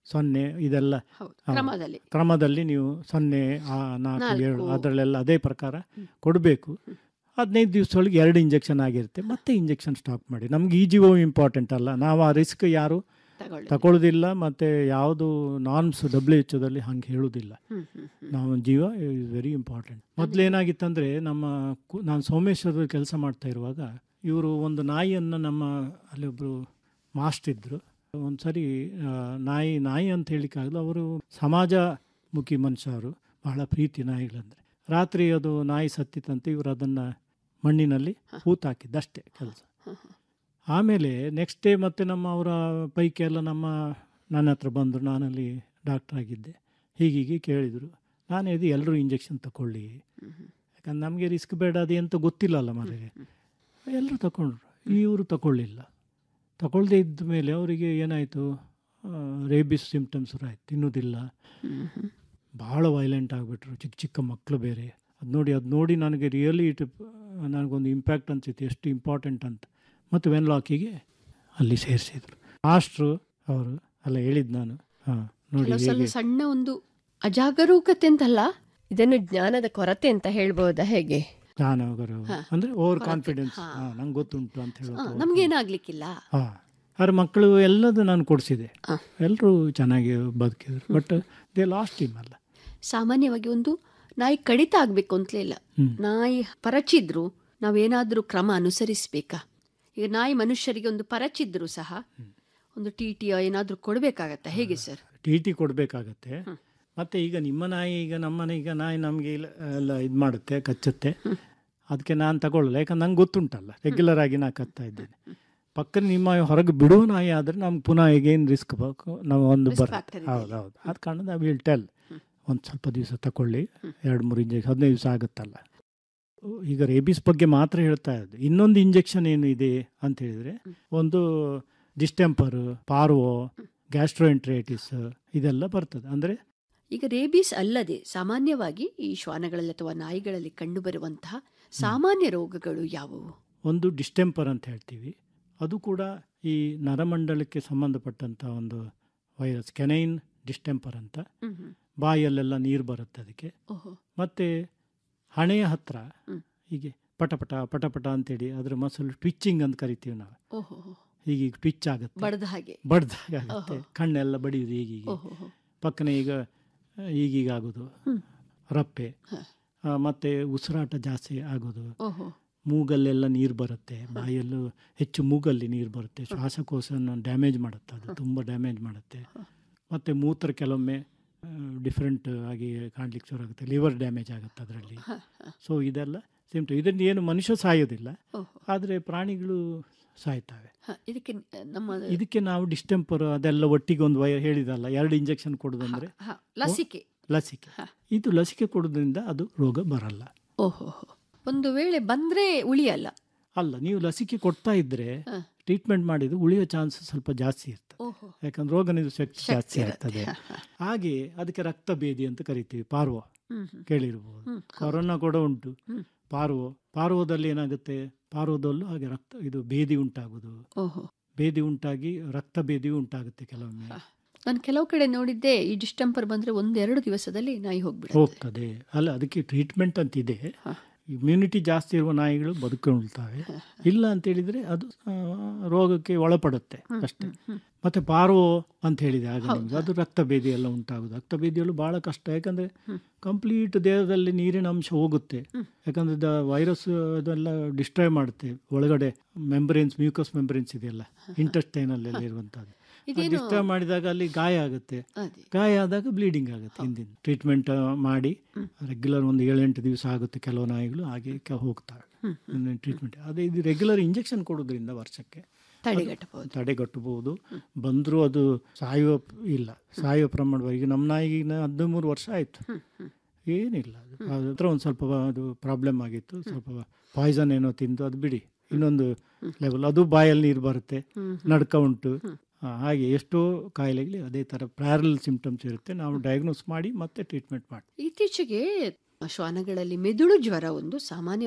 ಸೊನ್ನೆ ಇದೆಲ್ಲ ಹೌದು ಹೌದು. ಕ್ರಮದಲ್ಲಿ ಕ್ರಮದಲ್ಲಿ ನೀವು ಸೊನ್ನೆ ಆ, ನಾಲ್ಕು ನಾಲ್ಕು. ಏಳು ಅದರಲ್ಲೆಲ್ಲ ಅದೇ ಪ್ರಕಾರ ಕೊಡಬೇಕು ಹದಿನೈದು ದಿವಸದೊಳಗೆ ಎರಡು ಇಂಜೆಕ್ಷನ್ ಆಗಿರುತ್ತೆ ಮತ್ತೆ ಇಂಜೆಕ್ಷನ್ ಸ್ಟಾಪ್ ಮಾಡಿ ನಮ್ಗೆ ಈ ಜೀವೋ ಇಂಪಾರ್ಟೆಂಟ್ ಅಲ್ಲ ನಾವು ಆ ರಿಸ್ಕ್ ಯಾರು ತಗೊಳ್ಳಿ ತಗೊಳ್ಳೋದಿಲ್ಲ ಮತ್ತು ಯಾವುದು ನಾರ್ಮ್ಸ್ ಡಬ್ಲ್ಯೂ ಎಚ್ ಒದಲ್ಲಿ ಹಂಗೆ ಹೇಳೋದಿಲ್ಲ ಹ್ಮ್ ಹ್ಮ್ ಹ್ಮ್ ನಾವು ಜೀವ ಇಸ್ ವೆರಿ ಇಂಪಾರ್ಟೆಂಟ್ ಮೊದಲೇನಾಗಿತ್ತಂದರೆ ನಮ್ಮ ಕು- ನಾನು ಸೋಮೇಶ್ವರದಲ್ಲಿ ಕೆಲಸ ಮಾಡ್ತಾ ಇರುವಾಗ ಇವರು ಒಂದು ನಾಯಿಯನ್ನು ನಮ್ಮ ಅಲ್ಲೊಬ್ಬರು ಮಾಸ್ಟರ್ ಇದ್ದರು ಒಂದು ಸರಿ ಆ, ನಾಯಿ ನಾಯಿ ಅಂತ ಹೇಳಿಕ್ಕಾಗಲ್ಲ ಅವರು ಸಮಾಜಮುಖಿ ಮನುಷ್ಯರು ಬಹಳ ಪ್ರೀತಿ ನಾಯಿಗಳಂದರೆ ರಾತ್ರಿ ಅದು ನಾಯಿ ಸತ್ತಿತ್ತಂತೆ ಇವರು ಅದನ್ನು ಮಣ್ಣಿನಲ್ಲಿ ಹೂತಾಕಿದ್ದಷ್ಟೇ ಕೆಲಸ ಆಮೇಲೆ ನೆಕ್ಸ್ಟ್ ಡೇ ಮತ್ತೆ ನಮ್ಮ ಅವರ ಪೈಕಿ ಎಲ್ಲ ನಮ್ಮ ನನ್ನ ಹತ್ರ ಬಂದರು ನಾನಲ್ಲಿ ಡಾಕ್ಟರ್ ಆಗಿದ್ದೆ ಹೀಗೀಗೆ ಕೇಳಿದರು ನಾನು ಇದು ಎಲ್ಲರೂ ಇಂಜೆಕ್ಷನ್ ತಗೊಳ್ಳಿ ಯಾಕಂದ್ರೆ ನಮಗೆ ರಿಸ್ಕ್ ಬೇಡ ಅದು ಎಂತ ಗೊತ್ತಿಲ್ಲಲ್ಲ ಮನೆಗೆ ಎಲ್ಲರೂ ತಗೊಂಡ್ರು ಇವರು ತಗೊಳ್ಳಿಲ್ಲ ತಗೊಳ್ಳದೇ ಇದ್ದ ಮೇಲೆ ಅವರಿಗೆ ಏನಾಯಿತು ರೇಬಿಸ್ ಸಿಮ್ಟಮ್ಸ್ ಆಯ್ತು ತಿನ್ನೋದಿಲ್ಲ ಹ್ಮ್ ಹ್ಮ್ ಭಾಳ ವೈಲೆಂಟ್ ಆಗಿಬಿಟ್ರು ಚಿಕ್ಕ ಚಿಕ್ಕ ಮಕ್ಕಳು ಬೇರೆ ಅದು ನೋಡಿ ಅದು ನೋಡಿ ನನಗೆ ರಿಯಲಿ ಇಟ್ ನನಗೊಂದು ಇಂಪ್ಯಾಕ್ಟ್ ಅನಿಸಿತ್ತು ಎಷ್ಟು ಇಂಪಾರ್ಟೆಂಟ್ ಅಂತ ಮತ್ತು ವೆನ್ಲಾಕಿಗೆ ಅಲ್ಲಿ ಸೇರಿಸಿದ್ರು ಮಾಸ್ಟ್ರು ಅವರು ಅಲ್ಲ ಹೇಳಿದ್ದು ನಾನು ಹಾಂ ನೋಡಿ ಕೆಲವು ಸಲ ಹೇಗೆ ಸಣ್ಣ ಒಂದು ಅಜಾಗರೂಕತೆ ಅಂತಲ್ಲ ಇದನ್ನು ಜ್ಞಾನದ ಕೊರತೆ ಅಂತ ಹೇಳ್ಬೋದಾ ಹೇಗೆ ಜಾನವರು ಹಾ. ಅಂದರೆ ಓವರ್ ಕೊರತೆ, ಕಾನ್ಫಿಡೆನ್ಸ್ ಹಾ. ಹಾಂ ನಂಗೆ ಗೊತ್ತುಂಟು ಅಂತ ಆ, ಹೇಳೋದು ನಮ್ಗೇನಾಗ್ಲಿಕ್ಕಿಲ್ಲ ಹಾಂ ಅವ್ರ ಮಕ್ಕಳು ಎಲ್ಲದು ನಾನು ಕೊಡಿಸಿದೆ ಆ. ಎಲ್ಲರೂ ಚೆನ್ನಾಗಿ ಬದುಕಿದ್ರು ಬಟ್ ದೇ ಲಾಸ್ಟ್ ಟೀಮ್ ಅಲ್ಲ ಸಾಮಾನ್ಯವಾಗಿ ಒಂದು ನಾಯಿ ಕಡಿತ ಆಗ್ಬೇಕು ಅಂತಲೇ ಇಲ್ಲ ಹ್ಮ್. ನಾಯಿ ಪರಚಿದ್ರು ನಾವೇನಾದ್ರೂ ಕ್ರಮ ಅನುಸರಿಸ್ಬೇಕಾ ಈಗ ನಾಯಿ ಮನುಷ್ಯರಿಗೆ ಒಂದು ಪರಚಿದ್ರು ಸಹ ಒಂದು ಟಿ ಟಿ ಏನಾದ್ರೂ ಕೊಡ್ಬೇಕಾಗತ್ತಾ ಹೇಗೆ ಸರ್ ಟಿ ಟಿ ಕೊಡಬೇಕಾಗತ್ತೆ ಮತ್ತು ಈಗ ನಿಮ್ಮ ನಾಯಿ ಈಗ ನಮ್ಮನೆ ಈಗ ನಾಯಿ ನಮಗೆ ಎಲ್ಲ ಇದು ಮಾಡುತ್ತೆ ಕಚ್ಚುತ್ತೆ ಅದಕ್ಕೆ ನಾನು ತಗೊಳ್ಳಲ್ಲ ಯಾಕಂದ್ರೆ ನಂಗೆ ಗೊತ್ತುಂಟಲ್ಲ ರೆಗ್ಯುಲರ್ ಆಗಿ ನಾನು ಕತ್ತಾ ಇದ್ದೇನೆ ಪಕ್ಕದ ನಿಮ್ಮ ಹೊರಗೆ ಬಿಡುವ ನಾಯಿ ಆದರೆ ನಮ್ಗೆ ಪುನಃ ಈಗೇನು ರಿಸ್ಕ್ ಬೇಕು ನಾವು ಒಂದು Risk ಬರುತ್ತೆ factor ಇದೆ. ಹೌದು ಹೌದು ಅದ ಕಾರಣ ನಾವು ವಿಲ್ ಟೆಲ್ ಒಂದು ಸ್ವಲ್ಪ ದಿವಸ ತಗೊಳ್ಳಿ ಎರಡು ಮೂರು ಇಂಜೆಕ್ಷನ್ ಹದಿನೈದು ದಿವಸ ಆಗುತ್ತಲ್ಲ ಈಗ ರೇಬಿಸ್ ಬಗ್ಗೆ ಮಾತ್ರ ಹೇಳ್ತಾ ಇದ್ದು ಇನ್ನೊಂದು ಇಂಜೆಕ್ಷನ್ ಏನು ಇದೆ ಅಂತ ಹೇಳಿದ್ರೆ ಒಂದು ಡಿಸ್ಟೆಂಪರ್ ಪಾರ್ವೋ ಗ್ಯಾಸ್ಟ್ರೋಎಂಟ್ರೈಟಿಸ್ ಇದೆಲ್ಲ ಬರ್ತದೆ ಅಂದರೆ ಈಗ ರೇಬೀಸ್ ಅಲ್ಲದೆ ಸಾಮಾನ್ಯವಾಗಿ ಈ ಶ್ವಾನಗಳಲ್ಲಿ ಅಥವಾ ನಾಯಿಗಳಲ್ಲಿ ಕಂಡುಬರುವಂತಹ ಸಾಮಾನ್ಯ ರೋಗಗಳು ಯಾವುವು ಒಂದು ಡಿಸ್ಟೆಂಪರ್ ಅಂತ ಹೇಳ್ತೀವಿ ಅದು ಕೂಡ ಈ ನರಮಂಡಲಕ್ಕೆ ಸಂಬಂಧಪಟ್ಟಂಥ ಒಂದು ವೈರಸ್ ಕೆನೈನ್ ಡಿಸ್ಟೆಂಪರ್ ಅಂತ ಹ್ಮ್ ಹ್ಮ್. ಬಾಯಲ್ಲೆಲ್ಲ ನೀರು ಬರುತ್ತೆ ಅದಕ್ಕೆ ಓಹೋ ಮತ್ತು ಹಣೆಯ ಹತ್ರ ಹ್ಮ್. ಹೀಗೆ ಪಟಪಟ ಪಟಪಟ ಅಂತೇಳಿ ಅದ್ರ ಮಸಲು ಟ್ವಿಚ್ಚಿಂಗ್ ಅಂತ ಕರಿತೀವಿ ನಾವು ಓಹೋ ಹೀಗೆ ಟ್ವಿಚ್ ಆಗುತ್ತೆ ಬಡದ ಹಾಗೆ ಬಡ್ದಾಗ ಆಗುತ್ತೆ ಓಹೋ. ಕಣ್ಣೆಲ್ಲ ಬಡಿಯುದು ಹೀಗೀಗೆ ಓಹೋ ಪಕ್ಕನೆ ಈಗ ಈಗೀಗ ಆಗೋದು ಹ್ಮ್. ರಪ್ಪೆ ಹ. ಆ, ಮತ್ತೆ ಉಸಿರಾಟ ಜಾಸ್ತಿ ಆಗೋದು ಓಹೋ ಮೂಗಲ್ಲೆಲ್ಲ ನೀರು ಬರುತ್ತೆ ಬಾಯಲ್ಲೂ ಹೆಚ್ಚು ಮೂಗಲ್ಲಿ ನೀರು ಬರುತ್ತೆ ಶ್ವಾಸಕೋಶವನ್ನು ಡ್ಯಾಮೇಜ್ ಮಾಡುತ್ತೆ ಅದು ತುಂಬ ಡ್ಯಾಮೇಜ್ ಮಾಡುತ್ತೆ ಮತ್ತು ಮೂತ್ರ ಕೆಲವೊಮ್ಮೆ ಡಿಫ್ರೆಂಟ್ ಆಗಿ ಕಾಣ್ಲಿಕ್ಕೆ ಶುರು ಆಗುತ್ತೆ ಲಿವರ್ ಡ್ಯಾಮೇಜ್ ಆಗುತ್ತೆ ಅದರಲ್ಲಿ ಹ, ಹ. ಸೊ ಇದೆಲ್ಲ ಸಿಂಪ್ಟಮ್ ಇದರಿಂದ ಏನು ಮನುಷ್ಯ ಸಾಯೋದಿಲ್ಲ ಓಹೋ ಆದರೆ ಪ್ರಾಣಿಗಳು ಸಾಯ್ತವೆ ಹ, ಇದಕ್ಕೆ ನ- ನಮ್ಮ ಇದಕ್ಕೆ ನಾವು ಡಿಸ್ಟೆಂಪರ್ ಅದೆಲ್ಲ ಒಟ್ಟಿಗೆ ಒಂದು ವೈ ಹೇಳಿದಲ್ಲ ಎರಡು ಇಂಜೆಕ್ಷನ್ ಕೊಡೋದಂದ್ರೆ ಹ, ಲಸಿಕೆ ಲಸಿಕೆ ಹ. ಇದು ಲಸಿಕೆ ಕೊಡೋದ್ರಿಂದ ಅದು ರೋಗ ಬರಲ್ಲ ಓಹೋ ಒಂದು ವೇಳೆ ಬಂದ್ರೆ ಉಳಿಯಲ್ಲ ಅಲ್ಲ ನೀವು ಲಸಿಕೆ ಕೊಡ್ತಾ ಇದ್ರೆ ಹ. ಟ್ರೀಟ್ಮೆಂಟ್ ಮಾಡಿದ್ರೆ ಉಳಿಯೋ ಚಾನ್ಸ್ ಸ್ವಲ್ಪ ಜಾಸ್ತಿ ಇರ್ತದೆ ಓಹೋ ಯಾಕಂದ್ರೆ ರೋಗ ನಿರೋಧಕ ಶಕ್ತಿ ಶಕ್ತಿ ಜಾಸ್ತಿ ಇರುತ್ತೆ. ಆಗ್ತದೆ ಹ, ಹ. ಹಾಗೆ ಅದಕ್ಕೆ ರಕ್ತ ಭೇದಿ ಅಂತ ಕರಿತೀವಿ ಪಾರ್ವ ಹ್ಮ್ ಹ್ಮ್. ಕೇಳಿರ್ಬೋದು ಹ್ಮ್. ಕೊರೋನಾ ಕೂಡ ಉಂಟು ಹ್ಮ್. ಪಾರ್ವ ಪಾರ್ವದಲ್ಲಿ ಏನಾಗುತ್ತೆ ಪಾರ್ವದಲ್ಲೂ ಹಾಗೆ ರಕ್ತ ಇದು ಭೇದಿ ಉಂಟಾಗೋದು ಓಹೋ ಭೇದಿ ಉಂಟಾಗಿ ರಕ್ತ ಭೇದಿಯೂ ಉಂಟಾಗುತ್ತೆ ಕೆಲವೊಮ್ಮೆ ನಾನು ಕೆಲವು ಕಡೆ ನೋಡಿದ್ದೆ ಈ ಡಿಸ್ಟೆಂಪರ್ ಬಂದ್ರೆ ಒಂದೆರಡು ದಿವಸದಲ್ಲಿ ನಾಯಿ ಹೋಗ್ಬಿಡುತ್ತೆ ಹೋಗ್ತದೆ ಅಲ್ಲ ಅದಕ್ಕೆ ಟ್ರೀಟ್ಮೆಂಟ್ ಅಂತ ಇದೆ ಹ. ಇಮ್ಯುನಿಟಿ ಜಾಸ್ತಿ ಇರುವ ನಾಯಿಗಳು ಬದುಕೊಳ್ಳುತ್ತವೆ ಇಲ್ಲ ಅಂತ ಹೇಳಿದ್ರೆ ಅದು ಆ, ರೋಗಕ್ಕೆ ಒಳಪಡುತ್ತೆ ಅಷ್ಟೇ ಮತ್ತೆ ಪಾರೋ ಅಂತ ಹೇಳಿದೆ ಆಗ ನಿಮ್ಗೆ ಅದು ರಕ್ತ ಭೇದಿ ಎಲ್ಲ ಉಂಟಾಗುದು ರಕ್ತ ಭೇದಿಯಲ್ಲೂ ಬಹಳ ಕಷ್ಟ ಯಾಕಂದ್ರೆ ಕಂಪ್ಲೀಟ್ ದೇಹದಲ್ಲಿ ನೀರಿನ ಅಂಶ ಹೋಗುತ್ತೆ ಯಾಕಂದ್ರೆ ದ ವೈರಸ್ ಅದೆಲ್ಲ ಡಿಸ್ಟ್ರಾಯ್ ಮಾಡುತ್ತೆ ಒಳಗಡೆ ಮೆಂಬ್ರೇನ್ಸ್ ಮ್ಯೂಕಸ್ ಮೆಂಬ್ರೇನ್ಸ್ ಇದೆಯಲ್ಲ ಇಂಟೆಸ್ಟೈನಲ್ಲೆಲ್ಲ ಇರುವಂತದ್ದು ಇದೇನು ಡಿಸ್ಟರ್ಬ್ ಮಾಡಿದಾಗ ಅಲ್ಲಿ ಗಾಯ ಆಗುತ್ತೆ ಅದೇ ಗಾಯ ಆದಾಗ ಬ್ಲೀಡಿಂಗ್ ಆಗುತ್ತೆ ಹಿಂದಿನ ಟ್ರೀಟ್ಮೆಂಟ್ ಮಾಡಿ ರೆಗ್ಯುಲರ್ ಒಂದು ಏಳೆಂಟು ದಿವಸ ಆಗುತ್ತೆ ಕೆಲವು ನಾಯಿಗಳು ಹಾಗೆ ಕ- ಹೋಗ್ತವೆ ಟ್ರೀಟ್ಮೆಂಟ್ ಅದೇ ಇದು ರೆಗ್ಯುಲರ್ ಇಂಜೆಕ್ಷನ್ ಕೊಡೋದ್ರಿಂದ ವರ್ಷಕ್ಕೆ ತಡೆಗಟ್ಟಬಹುದು ತಡೆಗಟ್ಟಬಹುದು ಬಂದರೂ ಅದು ಸಾಯುವ ಇಲ್ಲ ಸಾಯುವ ಪ್ರಮಾಣ ಈಗ ನಮ್ಮ ನಾಯಿಗೆ ಹದಿಮೂರು ವರ್ಷ ಆಯಿತು ಏನಿಲ್ಲ ಅದು ಅದ್ರ ಹತ್ರ ಒಂದು ಸ್ವಲ್ಪ ಅದು ಪ್ರಾಬ್ಲಮ್ ಆಗಿತ್ತು ಸ್ವಲ್ಪ ಪಾಯ್ಸನ್ ಏನೋ ತಿಂದು ಅದು ಬಿಡಿ ಇನ್ನೊಂದು ಲೆವೆಲ್ ಅದು ಬಾಯಲ್ಲಿ ನೀರು ಬರುತ್ತೆ ನಡ್ಕ ಉಂಟು ಆ, ಹಾಗೆ ಎಷ್ಟೋ ಕಾಯಿಲೆಗಳಿಗೆ ಅದೇ ಥರ ಪ್ಯಾರಲ್ ಸಿಂಪ್ಟಮ್ಸ್ ಇರುತ್ತೆ ನಾವು ಡಯಾಗ್ನೋಸ್ ಮಾಡಿ ಮತ್ತೆ ಟ್ರೀಟ್ಮೆಂಟ್ ಮಾಡಿ ಇತ್ತೀಚೆಗೆ ಶ್ವಾನಗಳಲ್ಲಿ ಮೆದುಳು ಜ್ವರ ಒಂದು ಸಾಮಾನ್ಯವಾಗಿ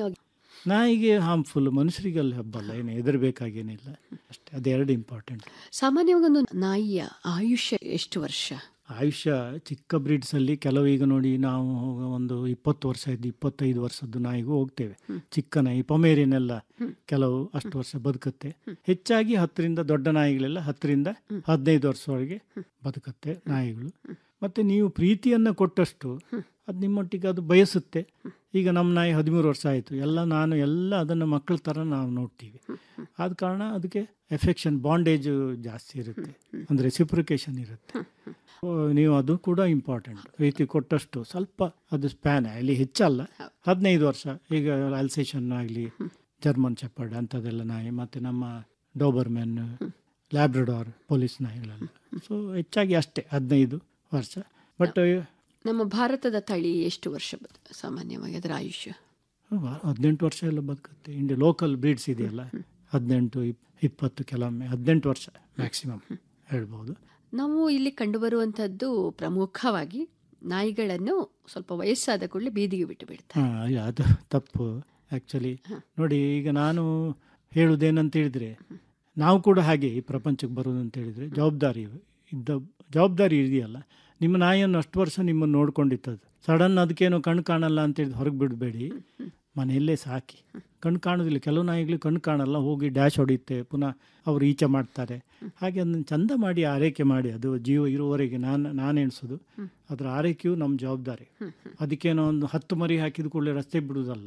ನಾಯಿಗೆ ಹಾರ್ಮ್ಫುಲ್ ಮನುಷ್ಯರಿಗೆಲ್ಲ ಹಬ್ಬಲ್ಲ ಏನು ಹೆದರ್ಬೇಕಾಗೇನಿಲ್ಲ ಅಷ್ಟೇ ಅದೆರಡು ಇಂಪಾರ್ಟೆಂಟ್ ಸಾಮಾನ್ಯವಾಗಿ ಒಂದು ನಾಯಿಯ ಆಯುಷ್ಯ ಎಷ್ಟು ವರ್ಷ ಆಯುಷ್ಯ ಚಿಕ್ಕ ಬ್ರೀಡ್ಸಲ್ಲಿ ಕೆಲವು ಈಗ ನೋಡಿ ನಾವು ಒಂದು ಇಪ್ಪತ್ತು ವರ್ಷ ಇದ್ದು ಇಪ್ಪತ್ತೈದು ವರ್ಷದ್ದು ನಾಯಿಗೂ ಹೋಗ್ತೇವೆ ಚಿಕ್ಕ ನಾಯಿ ಪೊಮೇರಿಯನೆಲ್ಲ ಕೆಲವು ಅಷ್ಟು ವರ್ಷ ಬದುಕುತ್ತೆ ಹೆಚ್ಚಾಗಿ ಹತ್ತರಿಂದ ದೊಡ್ಡ ನಾಯಿಗಳೆಲ್ಲ ಹತ್ತರಿಂದ ಹದಿನೈದು ವರ್ಷವರೆಗೆ ಬದುಕುತ್ತೆ ನಾಯಿಗಳು ಮತ್ತೆ ನೀವು ಪ್ರೀತಿಯನ್ನ ಕೊಟ್ಟಷ್ಟು ಅದು ನಿಮ್ಮೊಟ್ಟಿಗೆ ಅದು ಬಯಸುತ್ತೆ ಈಗ ನಮ್ಮ ನಾಯಿ ಹದಿಮೂರು ವರ್ಷ ಆಯಿತು ಎಲ್ಲ ನಾನು ಎಲ್ಲ ಅದನ್ನು ಮಕ್ಕಳ ಥರ ನಾವು ನೋಡ್ತೀವಿ ಆದ ಕಾರಣ ಅದಕ್ಕೆ ಎಫೆಕ್ಷನ್ ಬಾಂಡೇಜ್ ಜಾಸ್ತಿ ಇರುತ್ತೆ ಅಂದರೆ ಸಿಪ್ರಿಕೇಶನ್ ಇರುತ್ತೆ ಓ, ನೀವು ಅದು ಕೂಡ ಇಂಪಾರ್ಟೆಂಟ್ ಪ್ರೀತಿ ಕೊಟ್ಟಷ್ಟು ಸ್ವಲ್ಪ ಅದು ಸ್ಪ್ಯಾನ್ ಅಲ್ಲಿ ಹೆಚ್ಚಲ್ಲ ಹದಿನೈದು ವರ್ಷ ಈಗ ಅಲ್ಸೇಷನ್ ಆಗಲಿ ಜರ್ಮನ್ ಶೆಪರ್ಡ್ ಅಂಥದ್ದೆಲ್ಲ ನಾಯಿ ಮತ್ತು ನಮ್ಮ ಡೋಬರ್ಮೆನ್ ಲ್ಯಾಬ್ರಡಾರ್ ಪೊಲೀಸ್ ನಾಯಿಗಳೆಲ್ಲ ಸೊ ಹೆಚ್ಚಾಗಿ ಅಷ್ಟೇ ಹದಿನೈದು ವರ್ಷ ಬಟ್ ನಮ್ಮ ಭಾರತದ ತಳಿ ಎಷ್ಟು ವರ್ಷ ಬದು- ಸಾಮಾನ್ಯವಾಗಿ ಅದರ ಆಯುಷ್ಯ ಹದಿನೆಂಟು ವರ್ಷ ಎಲ್ಲ ಬದುಕುತ್ತೆ ಇಂಡಿಯಾ ಲೋಕಲ್ ಬ್ರೀಡ್ಸ್ ಇದೆಯಲ್ಲ ಹದಿನೆಂಟು ಇಪ್- ಇಪ್ಪತ್ತು ಕೆಲವೊಮ್ಮೆ ಹದಿನೆಂಟು ವರ್ಷ ಮ್ಯಾಕ್ಸಿಮಮ್ ಹೇಳ್ಬೋದು ನಾವು ಇಲ್ಲಿ ಕಂಡುಬರುವಂಥದ್ದು ಪ್ರಮುಖವಾಗಿ ನಾಯಿಗಳನ್ನು ಸ್ವಲ್ಪ ವಯಸ್ಸಾದ ಕೂಡಲೇ ಬೀದಿಗೆ ಬಿಟ್ಟು ಬಿಡ್ತಾರೆ ಹಾಂ ಅದು ತಪ್ಪು ಆ್ಯಕ್ಚುಲಿ ನೋಡಿ ಈಗ ನಾನು ಹೇಳುವುದೇನಂತ ಹೇಳಿದರೆ ನಾವು ಕೂಡ ಹಾಗೆ ಈ ಪ್ರಪಂಚಕ್ಕೆ ಬರೋದು ಅಂತ ಹೇಳಿದರೆ ಜವಾಬ್ದಾರಿ ಇದ್ದ ಜವಾಬ್ದಾರಿ ಇದೆಯಲ್ಲ ನಿಮ್ಮ ನಾಯಿಯನ್ನು ಅಷ್ಟು ವರ್ಷ ನಿಮ್ಮನ್ನು ನೋಡ್ಕೊಂಡಿತ್ತದು ಸಡನ್ ಅದಕ್ಕೇನೋ ಕಣ್ಣು ಕಾಣಲ್ಲ ಅಂತ ಹೇಳಿದ್ರೆ ಹೊರಗೆ ಬಿಡಬೇಡಿ ಮನೆಯಲ್ಲೇ ಸಾಕಿ ಕಣ್ಣು ಕಾಣೋದಿಲ್ಲ ಕೆಲವು ನಾಯಿಗಳಿಗೆ ಕಣ್ಣು ಕಾಣಲ್ಲ ಹೋಗಿ ಡ್ಯಾಶ್ ಹೊಡೆಯುತ್ತೆ ಪುನಃ ಅವರು ಈಚೆ ಮಾಡ್ತಾರೆ ಹಾಗೆ ಅದನ್ನು ಚಂದ ಮಾಡಿ ಆರೈಕೆ ಮಾಡಿ ಅದು ಜೀವ ಇರುವವರೆಗೆ ನಾನು ನಾನು ಎಣಿಸೋದು ಅದರ ಆರೈಕೆಯು ನಮ್ಮ ಜವಾಬ್ದಾರಿ ಅದಕ್ಕೇನೋ ಒಂದು ಹತ್ತು ಮರಿ ಹಾಕಿದ ಕೂಡಲೇ ರಸ್ತೆಗೆ ಬಿಡುವುದಲ್ಲ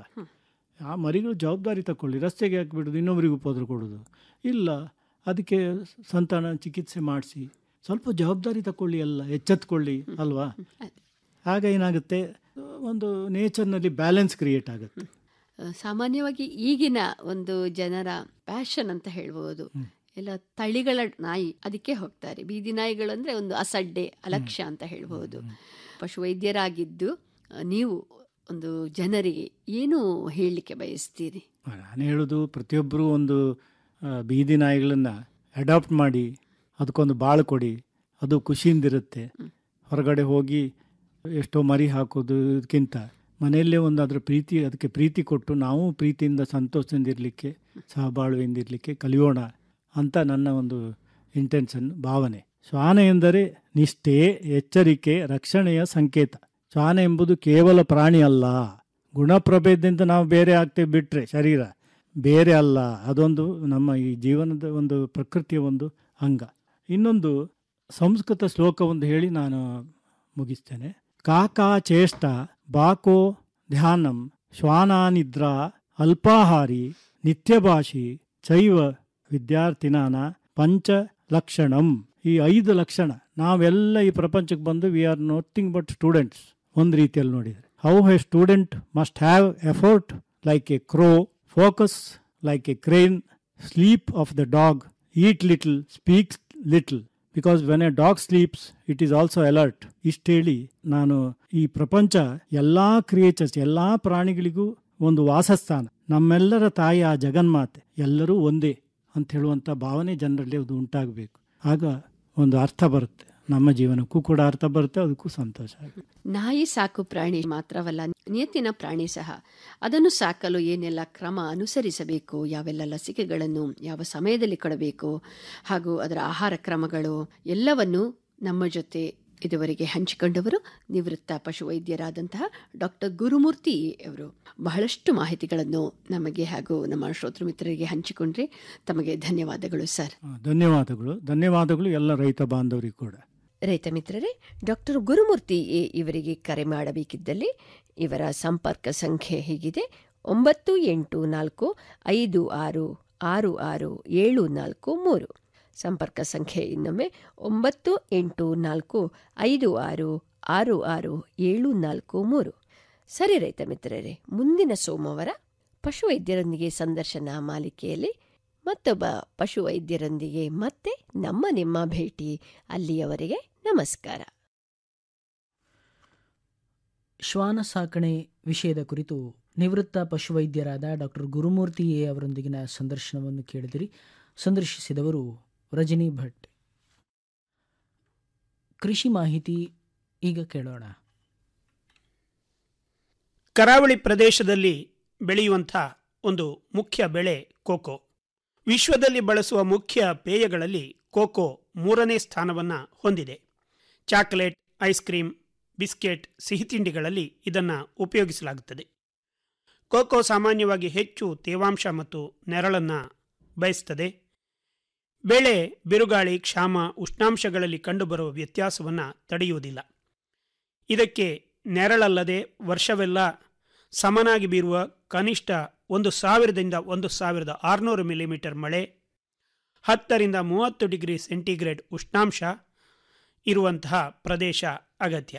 ಆ ಮರಿಗಳು ಜವಾಬ್ದಾರಿ ತಗೊಳ್ಳಿ ರಸ್ತೆಗೆ ಹಾಕಿ ಬಿಡೋದು ಇನ್ನೊಬ್ಬರಿಗೆ ಉಪದ್ರ ಕೊಡೋದು ಇಲ್ಲ ಅದಕ್ಕೆ ಸಂತಾನ ಚಿಕಿತ್ಸೆ ಮಾಡಿಸಿ ಸ್ವಲ್ಪ ಜವಾಬ್ದಾರಿ ತಗೊಳ್ಳಿ ಎಲ್ಲ ಎಚ್ಚೆತ್ಕೊಳ್ಳಿ ಅಲ್ವಾ ಆಗ ಏನಾಗುತ್ತೆ ಒಂದು ನೇಚರ್ನಲ್ಲಿ ಬ್ಯಾಲೆನ್ಸ್ ಕ್ರಿಯೇಟ್ ಆಗುತ್ತೆ ಆ, ಸಾಮಾನ್ಯವಾಗಿ ಈಗಿನ ಒಂದು ಜನರ ಪ್ಯಾಷನ್ ಅಂತ ಹೇಳ್ಬೋದು ಎಲ್ಲ ತಳಿಗಳ ನಾಯಿ ಅದಕ್ಕೆ ಹೋಗ್ತಾರೆ ಬೀದಿ ನಾಯಿಗಳು ಅಂದ್ರೆ ಒಂದು ಅಸಡ್ಡೆ ಅಲಕ್ಷ್ಯ ಅಂತ ಹೇಳ್ಬೋದು ಪಶುವೈದ್ಯರಾಗಿದ್ದು ಆ, ನೀವು ಒಂದು ಜನರಿಗೆ ಏನು ಹೇಳಲಿಕ್ಕೆ ಬಯಸ್ತೀರಿ ನಾನು ಹೇಳೋದು ಪ್ರತಿಯೊಬ್ಬರೂ ಒಂದು ಆ, ಬೀದಿ ನಾಯಿಗಳನ್ನು ಅಡಾಪ್ಟ್ ಮಾಡಿ ಅದಕ್ಕೊಂದು ಬಾಳು ಕೊಡಿ ಅದು ಖುಷಿಯಿಂದಿರುತ್ತೆ ಹೊರಗಡೆ ಹೋಗಿ ಎಷ್ಟೋ ಮರಿ ಹಾಕೋದಕ್ಕಿಂತ ಮನೆಯಲ್ಲೇ ಒಂದು ಅದರ ಪ್ರೀತಿ ಅದಕ್ಕೆ ಪ್ರೀತಿ ಕೊಟ್ಟು ನಾವು ಪ್ರೀತಿಯಿಂದ ಸಂತೋಷದಿಂದ ಇರಲಿಕ್ಕೆ ಸಹಬಾಳ್ವೆಯಿಂದ ಇರಲಿಕ್ಕೆ ಕಲಿಯೋಣ ಅಂತ ನನ್ನ ಒಂದು ಇಂಟೆನ್ಷನ್ ಭಾವನೆ ಶ್ವಾನ ಎಂದರೆ ನಿಷ್ಠೆ ಎಚ್ಚರಿಕೆ ರಕ್ಷಣೆಯ ಸಂಕೇತ ಶ್ವಾನ ಎಂಬುದು ಕೇವಲ ಪ್ರಾಣಿ ಅಲ್ಲ ಗುಣಪ್ರಭೇದದಿಂದ ನಾವು ಬೇರೆ ಆಗ್ತೇವೆ ಬಿಟ್ರೆ ಶರೀರ ಬೇರೆ ಅಲ್ಲ ಅದೊಂದು ನಮ್ಮ ಈ ಜೀವನದ ಒಂದು ಪ್ರಕೃತಿಯ ಒಂದು ಅಂಗ ಇನ್ನೊಂದು ಸಂಸ್ಕೃತ ಶ್ಲೋಕ ಒಂದು ಹೇಳಿ ನಾನು ಮುಗಿಸ್ತೇನೆ ಕಾಕಾ ಚೇಷ್ಟ ಬಾಕೋ ಧ್ಯಾನಂ ಶ್ವಾನಾನಿದ್ರಾ ಅಲ್ಪಾಹಾರಿ ನಿತ್ಯಭಾಷಿ ಚೈವ ವಿದ್ಯಾರ್ಥಿನಾನ ಪಂಚ ಲಕ್ಷಣಂ ಈ ಐದು ಲಕ್ಷಣ ನಾವೆಲ್ಲ ಈ ಪ್ರಪಂಚಕ್ಕೆ ಬಂದು we are nothing but students ಒಂದು ರೀತಿಯಲ್ಲಿ ನೋಡಿದರೆ how a student must have effort like a crow focus like a crane sleep of the dog eat little speaks little because when a dog sleeps it is also alert ಇಷ್ಟು ಹೇಳಿ ನಾನು ಈ ಪ್ರಪಂಚ ಎಲ್ಲಾ creatures ಎಲ್ಲಾ ಪ್ರಾಣಿಗಳಿಗೂ ಒಂದು ವಾಸಸ್ಥಾನ ನಮ್ಮೆಲ್ಲರ ತಾಯಿ ಆ ಜಗನ್ಮಾತೆ ಎಲ್ಲರೂ ಒಂದೇ ಅಂತ ಹೇಳುವಂಥ ಭಾವನೆ ಜನರಲ್ಲಿ ಅದು ಉಂಟಾಗಬೇಕು ಆಗ ಒಂದು ಅರ್ಥ ಬರುತ್ತೆ ನಮ್ಮ ಜೀವನಕ್ಕೂ ಕೂಡ ಅರ್ಥ ಬರುತ್ತೆ ಅದಕ್ಕೂ ಸಂತೋಷ ಆಗುತ್ತೆ ನಾಯಿ ಸಾಕು ಪ್ರಾಣಿ ಮಾತ್ರವಲ್ಲ ನಿಯತ್ತಿನ ಪ್ರಾಣಿ ಸಹ ಅದನ್ನು ಸಾಕಲು ಏನೆಲ್ಲ ಕ್ರಮ ಅನುಸರಿಸಬೇಕು ಯಾವೆಲ್ಲ ಲಸಿಕೆಗಳನ್ನು ಯಾವ ಸಮಯದಲ್ಲಿ ಕೊಡಬೇಕು ಹಾಗೂ ಅದರ ಆಹಾರ ಕ್ರಮಗಳು ಎಲ್ಲವನ್ನು ನಮ್ಮ ಜೊತೆ ಇದುವರೆಗೆ ಹಂಚಿಕೊಂಡವರು ನಿವೃತ್ತ ಪಶುವೈದ್ಯರಾದಂತಹ ಡಾಕ್ಟರ್ ಗುರುಮೂರ್ತಿ ಅವರು ಬಹಳಷ್ಟು ಮಾಹಿತಿಗಳನ್ನು ನಮಗೆ ಹಾಗೂ ನಮ್ಮ ಶ್ರೋತೃ ಮಿತ್ರರಿಗೆ ಹಂಚಿಕೊಂಡ್ರೆ ತಮಗೆ ಧನ್ಯವಾದಗಳು ಸರ್ ಆ, ಧನ್ಯವಾದಗಳು ಧನ್ಯವಾದಗಳು ಎಲ್ಲ ರೈತ ಬಾಂಧವರಿಗೂ ಕೂಡ ರೈತ ಮಿತ್ರರೇ ಡಾಕ್ಟರ್ ಗುರುಮೂರ್ತಿ ಎ ಇವರಿಗೆ ಕರೆ ಮಾಡಬೇಕಿದ್ದಲ್ಲಿ ಇವರ ಸಂಪರ್ಕ ಸಂಖ್ಯೆ ಹೀಗಿದೆ ಒಂಬತ್ತು ಎಂಟು ನಾಲ್ಕು ಐದು ಆರು ಆರು ಆರು ಏಳು ನಾಲ್ಕು ಮೂರು ಸಂಪರ್ಕ ಸಂಖ್ಯೆ ಇನ್ನೊಮ್ಮೆ ಒಂಬತ್ತು ಎಂಟು ನಾಲ್ಕು ಐದು ಆರು ಆರು ಆರು ಏಳು ನಾಲ್ಕು ಮೂರು ಸರಿ ರೈತ ಮಿತ್ರರೇ ಮುಂದಿನ ಸೋಮವಾರ ಪಶುವೈದ್ಯರೊಂದಿಗೆ ಸಂದರ್ಶನ ಮಾಲಿಕೆಯಲ್ಲಿ ಮತ್ತೊಬ್ಬ ಪಶುವೈದ್ಯರೊಂದಿಗೆ ಮತ್ತೆ ನಮ್ಮ ನಿಮ್ಮ ಭೇಟಿ ಅಲ್ಲಿಯವರೆಗೆ ನಮಸ್ಕಾರ ಶ್ವಾನ ಸಾಕಣೆ ವಿಷಯದ ಕುರಿತು ನಿವೃತ್ತ ಪಶುವೈದ್ಯರಾದ ಡಾಕ್ಟರ್ ಗುರುಮೂರ್ತಿ ಎ ಅವರೊಂದಿಗಿನ ಸಂದರ್ಶನವನ್ನು ಕೇಳಿದಿರಿ ಸಂದರ್ಶಿಸಿದವರು ರಜನಿ ಭಟ್ ಕೃಷಿ ಮಾಹಿತಿ ಈಗ ಕೇಳೋಣ ಕರಾವಳಿ ಪ್ರದೇಶದಲ್ಲಿ ಬೆಳೆಯುವಂಥ ಒಂದು ಮುಖ್ಯ ಬೆಳೆ ಕೋಕೋ ವಿಶ್ವದಲ್ಲಿ ಬಳಸುವ ಮುಖ್ಯ ಪೇಯಗಳಲ್ಲಿ ಕೋಕೋ ಮೂರನೇ ಸ್ಥಾನವನ್ನು ಹೊಂದಿದೆ ಚಾಕೊಲೇಟ್ ಐಸ್ ಕ್ರೀಮ್ ಬಿಸ್ಕೆಟ್ ಸಿಹಿತಿಂಡಿಗಳಲ್ಲಿ ಇದನ್ನು ಉಪಯೋಗಿಸಲಾಗುತ್ತದೆ ಕೋಕೋ ಸಾಮಾನ್ಯವಾಗಿ ಹೆಚ್ಚು ತೇವಾಂಶ ಮತ್ತು ನೆರಳನ್ನು ಬಯಸ್ತದೆ ಬೆಳೆ ಬಿರುಗಾಳಿ ಕ್ಷಾಮ ಉಷ್ಣಾಂಶಗಳಲ್ಲಿ ಕಂಡುಬರುವ ವ್ಯತ್ಯಾಸವನ್ನು ತಡೆಯುವುದಿಲ್ಲ ಇದಕ್ಕೆ ನೆರಳಲ್ಲದೆ ವರ್ಷವೆಲ್ಲ ಸಮನಾಗಿ ಬೀರುವ ಕನಿಷ್ಠ ಒಂದು ಸಾವಿರದಿಂದ ಒಂದು ಸಾವಿರದ ಆರುನೂರು ಮಿಲಿಮೀಟರ್ ಮಳೆ ಹತ್ತರಿಂದ ಮೂವತ್ತು ಡಿಗ್ರಿ ಸೆಂಟಿಗ್ರೇಡ್ ಉಷ್ಣಾಂಶ ಇರುವಂತಹ ಪ್ರದೇಶ ಅಗತ್ಯ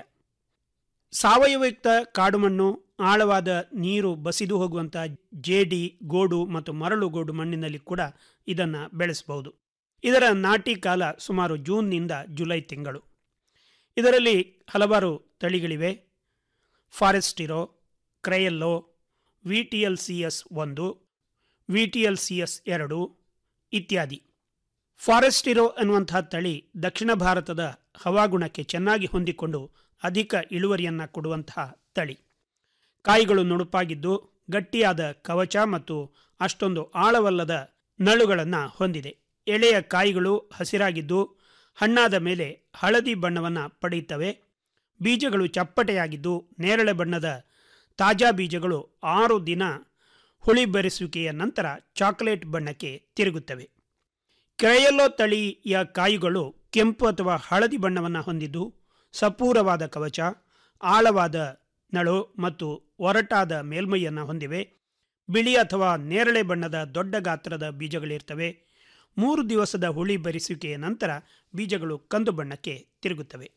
ಸಾವಯವಯುಕ್ತ ಕಾಡುಮಣ್ಣು ಆಳವಾದ ನೀರು ಬಸಿದು ಹೋಗುವಂತಹ ಜೇಡಿ ಗೋಡು ಮತ್ತು ಮರಳು ಗೋಡು ಮಣ್ಣಿನಲ್ಲಿ ಕೂಡ ಇದನ್ನು ಬೆಳೆಸಬಹುದು ಇದರ ನಾಟಿ ಕಾಲ ಸುಮಾರು ಜೂನ್ನಿಂದ ಜುಲೈ ತಿಂಗಳು ಇದರಲ್ಲಿ ಹಲವಾರು ತಳಿಗಳಿವೆ Forastero Criollo V T L C S ಒಂದು V T L C S ಎರಡು ಇತ್ಯಾದಿ ಫಾರೆಸ್ಟಿರೋ ಅನ್ನುವಂತಹ ತಳಿ ದಕ್ಷಿಣ ಭಾರತದ ಹವಾಗುಣಕ್ಕೆ ಚೆನ್ನಾಗಿ ಹೊಂದಿಕೊಂಡು ಅಧಿಕ ಇಳುವರಿಯನ್ನು ಕೊಡುವಂತಹ ತಳಿ ಕಾಯಿಗಳು ನುಣುಪಾಗಿದ್ದು ಗಟ್ಟಿಯಾದ ಕವಚ ಮತ್ತು ಅಷ್ಟೊಂದು ಆಳವಲ್ಲದ ನಳುಗಳನ್ನು ಹೊಂದಿದೆ ಎಳೆಯ ಕಾಯಿಗಳು ಹಸಿರಾಗಿದ್ದು ಹಣ್ಣಾದ ಮೇಲೆ ಹಳದಿ ಬಣ್ಣವನ್ನು ಪಡೆಯುತ್ತವೆ ಬೀಜಗಳು ಚಪ್ಪಟೆಯಾಗಿದ್ದು ನೇರಳೆ ಬಣ್ಣದ ತಾಜಾ ಬೀಜಗಳು ಆರು ದಿನ ಹುಳಿ ಬೆರೆಸುವಿಕೆಯ ನಂತರ ಚಾಕೊಲೇಟ್ ಬಣ್ಣಕ್ಕೆ ತಿರುಗುತ್ತವೆ ಕ್ರಯಲ್ಲೋ ತಳಿಯ ಕಾಯಿಗಳು ಕೆಂಪು ಅಥವಾ ಹಳದಿ ಬಣ್ಣವನ್ನು ಹೊಂದಿದ್ದು ಸಪೂರವಾದ ಕವಚ ಆಳವಾದ ನಳು ಮತ್ತು ಒರಟಾದ ಮೇಲ್ಮೈಯನ್ನು ಹೊಂದಿವೆ ಬಿಳಿ ಅಥವಾ ನೇರಳೆ ಬಣ್ಣದ ದೊಡ್ಡ ಗಾತ್ರದ ಬೀಜಗಳಿರ್ತವೆ ಮೂರು ದಿವಸದ ಹುಳಿ ಬರಿಸುವಿಕೆಯ ನಂತರ ಬೀಜಗಳು ಕಂದು ಬಣ್ಣಕ್ಕೆ ತಿರುಗುತ್ತವೆ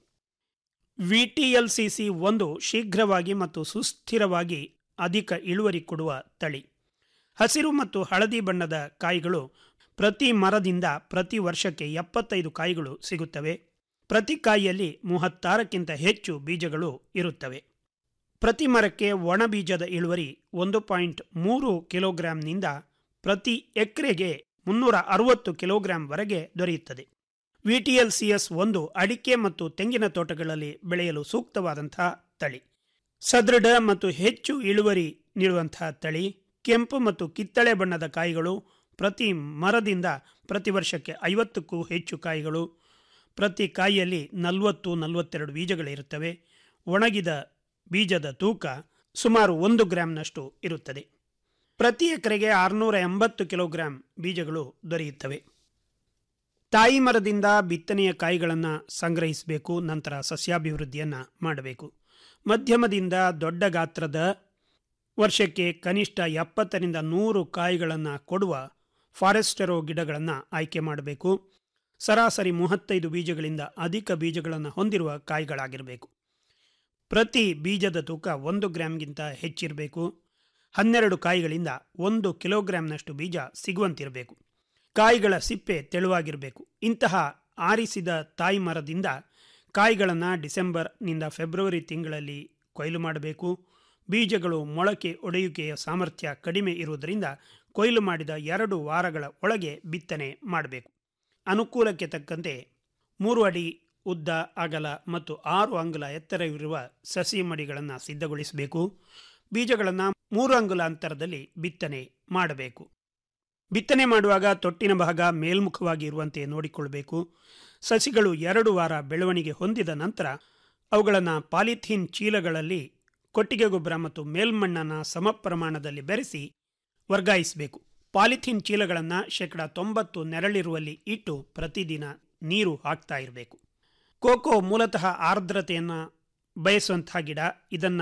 V T L C C ಒಂದು ಶೀಘ್ರವಾಗಿ ಮತ್ತು ಸುಸ್ಥಿರವಾಗಿ ಅಧಿಕ ಇಳುವರಿ ಕೊಡುವ ತಳಿ ಹಸಿರು ಮತ್ತು ಹಳದಿ ಬಣ್ಣದ ಕಾಯಿಗಳು ಪ್ರತಿ ಮರದಿಂದ ಪ್ರತಿ ವರ್ಷಕ್ಕೆ ಎಪ್ಪತ್ತೈದು ಕಾಯಿಗಳು ಸಿಗುತ್ತವೆ ಪ್ರತಿ ಕಾಯಿಯಲ್ಲಿ ಮೂವತ್ತಾರಕ್ಕಿಂತ ಹೆಚ್ಚು ಬೀಜಗಳು ಇರುತ್ತವೆ ಪ್ರತಿ ಮರಕ್ಕೆ ಒಣ ಬೀಜದ ಇಳುವರಿ ಒಂದು ಪಾಯಿಂಟ್ ಮೂರು ಕಿಲೋಗ್ರಾಂನಿಂದ ಪ್ರತಿ ಎಕರೆಗೆ ಮುನ್ನೂರ ಅರವತ್ತು ಕಿಲೋಗ್ರಾಂವರೆಗೆ ದೊರೆಯುತ್ತದೆ ವಿಟಿಎಲ್ ಸಿ ಎಸ್ ಒಂದು ಅಡಿಕೆ ಮತ್ತು ತೆಂಗಿನ ತೋಟಗಳಲ್ಲಿ ಬೆಳೆಯಲು ಸೂಕ್ತವಾದಂತಹ ತಳಿ ಸದೃಢ ಮತ್ತು ಹೆಚ್ಚು ಇಳುವರಿ ನೀಡುವಂತಹ ತಳಿ ಕೆಂಪು ಮತ್ತು ಕಿತ್ತಳೆ ಬಣ್ಣದ ಕಾಯಿಗಳು ಪ್ರತಿ ಮರದಿಂದ ಪ್ರತಿ ವರ್ಷಕ್ಕೆ ಐವತ್ತಕ್ಕೂ ಹೆಚ್ಚು ಕಾಯಿಗಳು ಪ್ರತಿ ಕಾಯಿಯಲ್ಲಿ ನಲವತ್ತು ನಲವತ್ತೆರಡು ಬೀಜಗಳಿರುತ್ತವೆ ಒಣಗಿದ ಬೀಜದ ತೂಕ ಸುಮಾರು ಒಂದು ಗ್ರಾಂನಷ್ಟು ಇರುತ್ತದೆ ಪ್ರತಿ ಎಕರೆಗೆ ಆರುನೂರ ಎಂಬತ್ತು ಕಿಲೋಗ್ರಾಂ ಬೀಜಗಳು ದೊರೆಯುತ್ತವೆ ತಾಯಿ ಮರದಿಂದ ಬಿತ್ತನೆಯ ಕಾಯಿಗಳನ್ನು ಸಂಗ್ರಹಿಸಬೇಕು ನಂತರ ಸಸ್ಯಾಭಿವೃದ್ಧಿಯನ್ನು ಮಾಡಬೇಕು ಮಧ್ಯಮದಿಂದ ದೊಡ್ಡ ಗಾತ್ರದ ವರ್ಷಕ್ಕೆ ಕನಿಷ್ಠ ಎಪ್ಪತ್ತರಿಂದ ನೂರು ಕಾಯಿಗಳನ್ನು ಕೊಡುವ ಫಾರೆಸ್ಟೆರೋ ಗಿಡಗಳನ್ನು ಆಯ್ಕೆ ಮಾಡಬೇಕು ಸರಾಸರಿ ಮೂವತ್ತೈದು ಬೀಜಗಳಿಂದ ಅಧಿಕ ಬೀಜಗಳನ್ನು ಹೊಂದಿರುವ ಕಾಯಿಗಳಾಗಿರಬೇಕು ಪ್ರತಿ ಬೀಜದ ತೂಕ ಒಂದು ಗ್ರಾಂಗಿಂತ ಹೆಚ್ಚಿರಬೇಕು ಹನ್ನೆರಡು ಕಾಯಿಗಳಿಂದ ಒಂದು ಕಿಲೋಗ್ರಾಂನಷ್ಟು ಬೀಜ ಸಿಗುವಂತಿರಬೇಕು ಕಾಯಿಗಳ ಸಿಪ್ಪೆ ತೆಳುವಾಗಿರಬೇಕು ಇಂತಹ ಆರಿಸಿದ ತಾಯಿ ಮರದಿಂದ ಕಾಯಿಗಳನ್ನು ಡಿಸೆಂಬರ್ನಿಂದ ಫೆಬ್ರವರಿ ತಿಂಗಳಲ್ಲಿ ಕೊಯ್ಲು ಮಾಡಬೇಕು ಬೀಜಗಳು ಮೊಳಕೆ ಒಡೆಯುವಿಕೆಯ ಸಾಮರ್ಥ್ಯ ಕಡಿಮೆ ಇರುವುದರಿಂದ ಕೊಯ್ಲು ಮಾಡಿದ ಎರಡು ವಾರಗಳ ಒಳಗೆ ಬಿತ್ತನೆ ಮಾಡಬೇಕು ಅನುಕೂಲಕ್ಕೆ ತಕ್ಕಂತೆ ಮೂರು ಅಡಿ ಉದ್ದ ಅಗಲ ಮತ್ತು ಆರು ಅಂಗುಲ ಎತ್ತರವಿರುವ ಸಸಿ ಮಡಿಗಳನ್ನು ಸಿದ್ಧಗೊಳಿಸಬೇಕು ಬೀಜಗಳನ್ನು ಮೂರು ಅಂಗುಲ ಅಂತರದಲ್ಲಿ ಬಿತ್ತನೆ ಮಾಡಬೇಕು ಬಿತ್ತನೆ ಮಾಡುವಾಗ ತೊಟ್ಟಿನ ಭಾಗ ಮೇಲ್ಮುಖವಾಗಿ ಇರುವಂತೆ ನೋಡಿಕೊಳ್ಳಬೇಕು ಸಸಿಗಳು ಎರಡು ವಾರ ಬೆಳವಣಿಗೆ ಹೊಂದಿದ ನಂತರ ಅವುಗಳನ್ನು ಪಾಲಿಥೀನ್ ಚೀಲಗಳಲ್ಲಿ ಕೊಟ್ಟಿಗೆ ಗೊಬ್ಬರ ಮತ್ತು ಮೇಲ್ಮಣ್ಣನ್ನು ಸಮ ಪ್ರಮಾಣದಲ್ಲಿ ಬೆರೆಸಿ ವರ್ಗಾಯಿಸಬೇಕು ಪಾಲಿಥೀನ್ ಚೀಲಗಳನ್ನು ಶೇಕಡ ತೊಂಬತ್ತು ನೆರಳಿರುವಲ್ಲಿ ಇಟ್ಟು ಪ್ರತಿದಿನ ನೀರು ಹಾಕ್ತಾ ಇರಬೇಕು ಕೋಕೋ ಮೂಲತಃ ಆರ್ದ್ರತೆಯನ್ನು ಬಯಸುವಂತಹ ಗಿಡ ಇದನ್ನು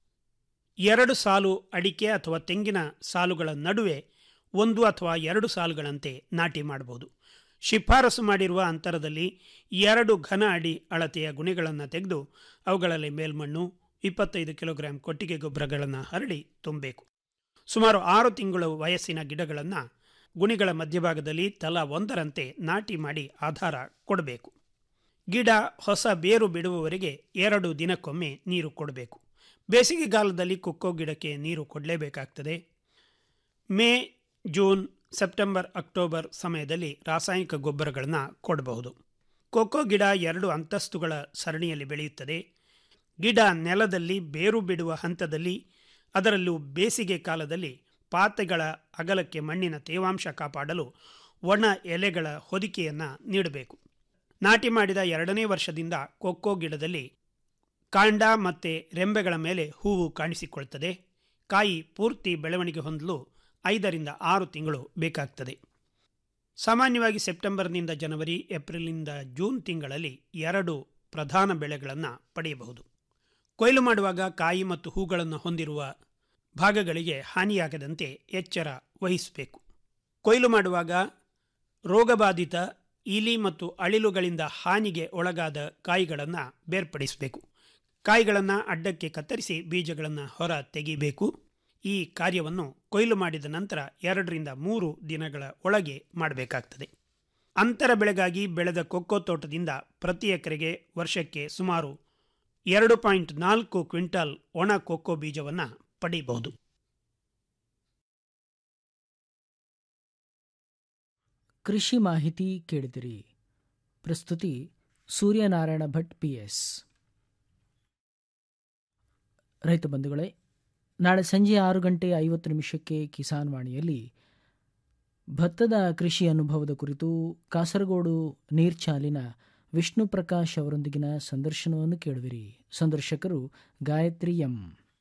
ಎರಡು ಸಾಲು ಅಡಿಕೆ ಅಥವಾ ತೆಂಗಿನ ಸಾಲುಗಳ ನಡುವೆ ಒಂದು ಅಥವಾ ಎರಡು ಸಾಲುಗಳಂತೆ ನಾಟಿ ಮಾಡಬಹುದು ಶಿಫಾರಸು ಮಾಡಿರುವ ಅಂತರದಲ್ಲಿ ಎರಡು ಘನ ಅಡಿ ಅಳತೆಯ ಗುಣಿಗಳನ್ನು ತೆಗೆದು ಅವುಗಳಲ್ಲಿ ಮೇಲ್ಮಣ್ಣು ಇಪ್ಪತ್ತೈದು ಕಿಲೋಗ್ರಾಂ ಕೊಟ್ಟಿಗೆ ಗೊಬ್ಬರಗಳನ್ನು ಹರಡಿ ತುಂಬಬೇಕು ಸುಮಾರು ಆರು ತಿಂಗಳು ವಯಸ್ಸಿನ ಗಿಡಗಳನ್ನು ಗುಣಿಗಳ ಮಧ್ಯಭಾಗದಲ್ಲಿ ತಲಾ ಒಂದರಂತೆ ನಾಟಿ ಮಾಡಿ ಆಧಾರ ಕೊಡಬೇಕು ಗಿಡ ಹೊಸ ಬೇರು ಬಿಡುವವರೆಗೆ ಎರಡು ದಿನಕ್ಕೊಮ್ಮೆ ನೀರು ಕೊಡಬೇಕು ಬೇಸಿಗೆಗಾಲದಲ್ಲಿ ಕೊಕ್ಕೋ ಗಿಡಕ್ಕೆ ನೀರು ಕೊಡಲೇಬೇಕಾಗ್ತದೆ ಮೇ ಜೂನ್ ಸೆಪ್ಟೆಂಬರ್ ಅಕ್ಟೋಬರ್ ಸಮಯದಲ್ಲಿ ರಾಸಾಯನಿಕ ಗೊಬ್ಬರಗಳನ್ನು ಕೊಡಬಹುದು ಕೊಕ್ಕೋ ಗಿಡ ಎರಡು ಅಂತಸ್ತುಗಳ ಸರಣಿಯಲ್ಲಿ ಬೆಳೆಯುತ್ತದೆ ಗಿಡ ನೆಲದಲ್ಲಿ ಬೇರು ಬಿಡುವ ಹಂತದಲ್ಲಿ ಅದರಲ್ಲೂ ಬೇಸಿಗೆ ಕಾಲದಲ್ಲಿ ಪಾತೆಗಳ ಅಗಲಕ್ಕೆ ಮಣ್ಣಿನ ತೇವಾಂಶ ಕಾಪಾಡಲು ಒಣ ಎಲೆಗಳ ಹೊದಿಕೆಯನ್ನು ನೀಡಬೇಕು ನಾಟಿ ಮಾಡಿದ ಎರಡನೇ ವರ್ಷದಿಂದ ಕೊಕ್ಕೋ ಗಿಡದಲ್ಲಿ ಕಾಂಡ ಮತ್ತು ರೆಂಬೆಗಳ ಮೇಲೆ ಹೂವು ಕಾಣಿಸಿಕೊಳ್ತದೆ ಕಾಯಿ ಪೂರ್ತಿ ಬೆಳವಣಿಗೆ ಹೊಂದಲು ಐದರಿಂದ ಆರು ತಿಂಗಳು ಬೇಕಾಗ್ತದೆ ಸಾಮಾನ್ಯವಾಗಿ ಸೆಪ್ಟೆಂಬರ್ನಿಂದ ಜನವರಿ ಏಪ್ರಿಲ್ನಿಂದ ಜೂನ್ ತಿಂಗಳಲ್ಲಿ ಎರಡು ಪ್ರಧಾನ ಬೆಳೆಗಳನ್ನು ಪಡೆಯಬಹುದು ಕೊಯ್ಲು ಮಾಡುವಾಗ ಕಾಯಿ ಮತ್ತು ಹೂಗಳನ್ನು ಹೊಂದಿರುವ ಭಾಗಗಳಿಗೆ ಹಾನಿಯಾಗದಂತೆ ಎಚ್ಚರ ವಹಿಸಬೇಕು ಕೊಯ್ಲು ಮಾಡುವಾಗ ರೋಗಬಾಧಿತ ಇಲಿ ಮತ್ತು ಅಳಿಲುಗಳಿಂದ ಹಾನಿಗೆ ಒಳಗಾದ ಕಾಯಿಗಳನ್ನು ಬೇರ್ಪಡಿಸಬೇಕು ಕಾಯಿಗಳನ್ನು ಅಡ್ಡಕ್ಕೆ ಕತ್ತರಿಸಿ ಬೀಜಗಳನ್ನು ಹೊರ ತೆಗೆಯಬೇಕು ಈ ಕಾರ್ಯವನ್ನು ಕೊಯ್ಲು ಮಾಡಿದ ನಂತರ ಎರಡರಿಂದ ಮೂರು ದಿನಗಳ ಒಳಗೆ ಮಾಡಬೇಕಾಗ್ತದೆ ಅಂತರ ಬೆಳೆಗಾಗಿ ಬೆಳೆದ ಕೊಕ್ಕೋ ತೋಟದಿಂದ ಪ್ರತಿ ಎಕರೆಗೆ ವರ್ಷಕ್ಕೆ ಸುಮಾರು ಎರಡು ಪಾಯಿಂಟ್ ನಾಲ್ಕು ಕ್ವಿಂಟಾಲ್ ಒಣ ಕೊಕ್ಕೋ ಬೀಜವನ್ನು ಪಡೆಯಬಹುದು ಕೃಷಿ ಮಾಹಿತಿ ಕೇಳಿದಿರಿ ಪ್ರಸ್ತುತಿ ಸೂರ್ಯನಾರಾಯಣ ಭಟ್ ಪಿ ಎಸ್ ರೈತ ಬಂಧುಗಳೇ ನಾಳೆ ಸಂಜೆ ಆರು ಗಂಟೆ ಐವತ್ತು ನಿಮಿಷಕ್ಕೆ ಕಿಸಾನ್ ವಾಣಿಯಲ್ಲಿ ಭತ್ತದ ಕೃಷಿ ಅನುಭವದ ಕುರಿತು ಕಾಸರಗೋಡು ನೀರ್ಚಾಲಿನ ವಿಷ್ಣು ಪ್ರಕಾಶ್ ಅವರೊಂದಿಗಿನ ಸಂದರ್ಶನವನ್ನು ಕೇಳುವಿರಿ ಸಂದರ್ಶಕರು ಗಾಯತ್ರಿ ಎಂ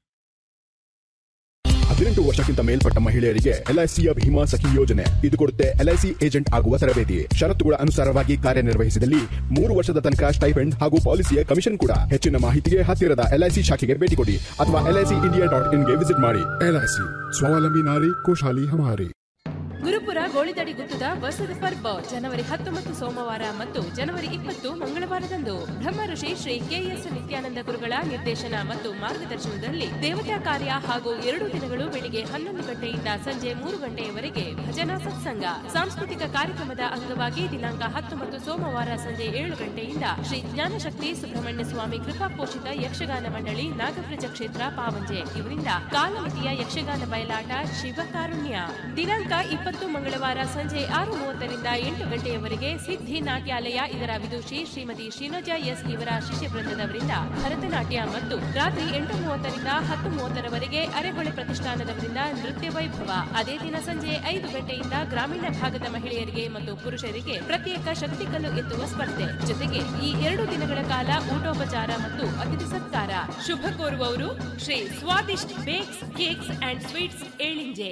ಹದಿನೆಂಟು ವರ್ಷಕ್ಕಿಂತ ಮೇಲ್ಪಟ್ಟ ಮಹಿಳೆಯರಿಗೆ ಎಲ್ಐಸಿಯ ಭೀಮಾ ಸಖಿ ಯೋಜನೆ ಇದು ಕೊಡುತ್ತೆ ಎಲ್ಐಸಿ ಏಜೆಂಟ್ ಆಗುವ ತರಬೇತಿ ಷರತ್ತುಗಳ ಅನುಸಾರವಾಗಿ ಕಾರ್ಯನಿರ್ವಹಿಸಿದಲ್ಲಿ ಮೂರು ವರ್ಷದ ತನಕ ಸ್ಟೈಫೆಂಡ್ ಹಾಗೂ ಪಾಲಿಸಿಯ ಕಮಿಷನ್ ಕೂಡ ಹೆಚ್ಚಿನ ಮಾಹಿತಿಗೆ ಹತ್ತಿರದ ಎಲ್ಐಸಿ ಶಾಖೆಗೆ ಭೇಟಿ ಕೊಡಿ ಅಥವಾ ಎಲ್ಐಸಿ ಇಂಡಿಯಾ ಡಾಟ್ ಇನ್ಗೆ ವಿಸಿಟ್ ಮಾಡಿ एलआईसी स्वावलंबी नारी खुशहाली हमारी ಗುರುಪುರ ಗೋಳಿದಡಿ ಗುತ್ತದ ಬಸದ ಪರ್ಬ ಜನವರಿ ಹತ್ತೊಂಬತ್ತು ಸೋಮವಾರ ಮತ್ತು ಜನವರಿ ಇಪ್ಪತ್ತು ಮಂಗಳವಾರದಂದು ಬ್ರಹ್ಮ ಋಷಿ ಶ್ರೀ ಕೆಎಸ್ ನಿತ್ಯಾನಂದ ಗುರುಗಳ ನಿರ್ದೇಶನ ಮತ್ತು ಮಾರ್ಗದರ್ಶನದಲ್ಲಿ ದೇವತಾ ಕಾರ್ಯ ಹಾಗೂ ಎರಡು ದಿನಗಳು ಬೆಳಿಗ್ಗೆ ಹನ್ನೊಂದು ಗಂಟೆಯಿಂದ ಸಂಜೆ ಮೂರು ಗಂಟೆಯವರೆಗೆ ಭಜನಾ ಸತ್ಸಂಗ ಸಾಂಸ್ಕೃತಿಕ ಕಾರ್ಯಕ್ರಮದ ಅಂಗವಾಗಿ ದಿನಾಂಕ ಹತ್ತೊಂಬತ್ತು ಸೋಮವಾರ ಸಂಜೆ ಏಳು ಗಂಟೆಯಿಂದ ಶ್ರೀ ಜ್ಞಾನಶಕ್ತಿ ಸುಬ್ರಹ್ಮಣ್ಯ ಸ್ವಾಮಿ ಕೃಪಾ ಪೋಷಿತ ಯಕ್ಷಗಾನ ಮಂಡಳಿ ನಾಗಪ್ರಜ ಕ್ಷೇತ್ರ ಪಾವಂಜೆ ಇವರಿಂದ ಕಾಲಮಿತಿಯ ಯಕ್ಷಗಾನ ಬಯಲಾಟ ಶಿವಕಾರುಣ್ಯ ದಿನಾಂಕ ಇಪ್ಪತ್ತು ಮಂಗಳವಾರ ಸಂಜೆ ಆರು ಮೂವತ್ತರಿಂದ ಎಂಟು ಗಂಟೆಯವರೆಗೆ ಸಿದ್ಧಿ ನಾಟ್ಯಾಲಯ ಇದರ ವಿದುಷಿ ಶ್ರೀಮತಿ ಶ್ರೀನೋಜಾ ಎಸ್ ಇವರ ಶಿಷ್ಯ ವೃಂದದವರಿಂದ ಭರತನಾಟ್ಯ ಮತ್ತು ರಾತ್ರಿ ಎಂಟು ಮೂವತ್ತರಿಂದ ಹತ್ತು ಮೂವತ್ತರವರೆಗೆ ಅರೆಹೊಳೆ ಪ್ರತಿಷ್ಠಾನದವರಿಂದ ನೃತ್ಯ ವೈಭವ ಅದೇ ದಿನ ಸಂಜೆ ಐದು ಗಂಟೆಯಿಂದ ಗ್ರಾಮೀಣ ಭಾಗದ ಮಹಿಳೆಯರಿಗೆ ಮತ್ತು ಪುರುಷರಿಗೆ ಪ್ರತ್ಯೇಕ ಶಕ್ತಿಕಲ್ಲು ಎತ್ತುವ ಸ್ಪರ್ಧೆ ಜೊತೆಗೆ ಈ ಎರಡು ದಿನಗಳ ಕಾಲ ಊಟೋಪಚಾರ ಮತ್ತು ಅತಿಥಿ ಸತ್ಕಾರ ಶುಭ ಕೋರುವವರು Shri Swadisht bakes cakes and sweets Elinje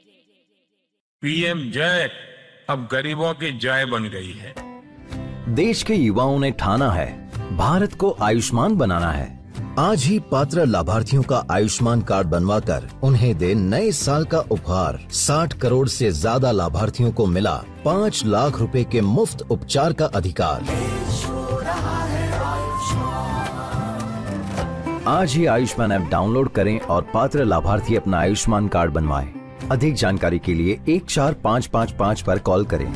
PM जय अब गरीबों की जय बन गई है देश के युवाओं ने ठाना है भारत को आयुष्मान बनाना है आज ही पात्र लाभार्थियों का आयुष्मान कार्ड बनवाकर उन्हें दे नए साल का उपहार 60 करोड़ से ज्यादा लाभार्थियों को मिला 5 लाख रुपए के मुफ्त उपचार का अधिकार आज ही आयुष्मान ऐप डाउनलोड करें और पात्र लाभार्थी अपना आयुष्मान कार्ड बनवाएं। अधिक जानकारी के लिए एक चार पाँच पाँच पाँच पर कॉल करें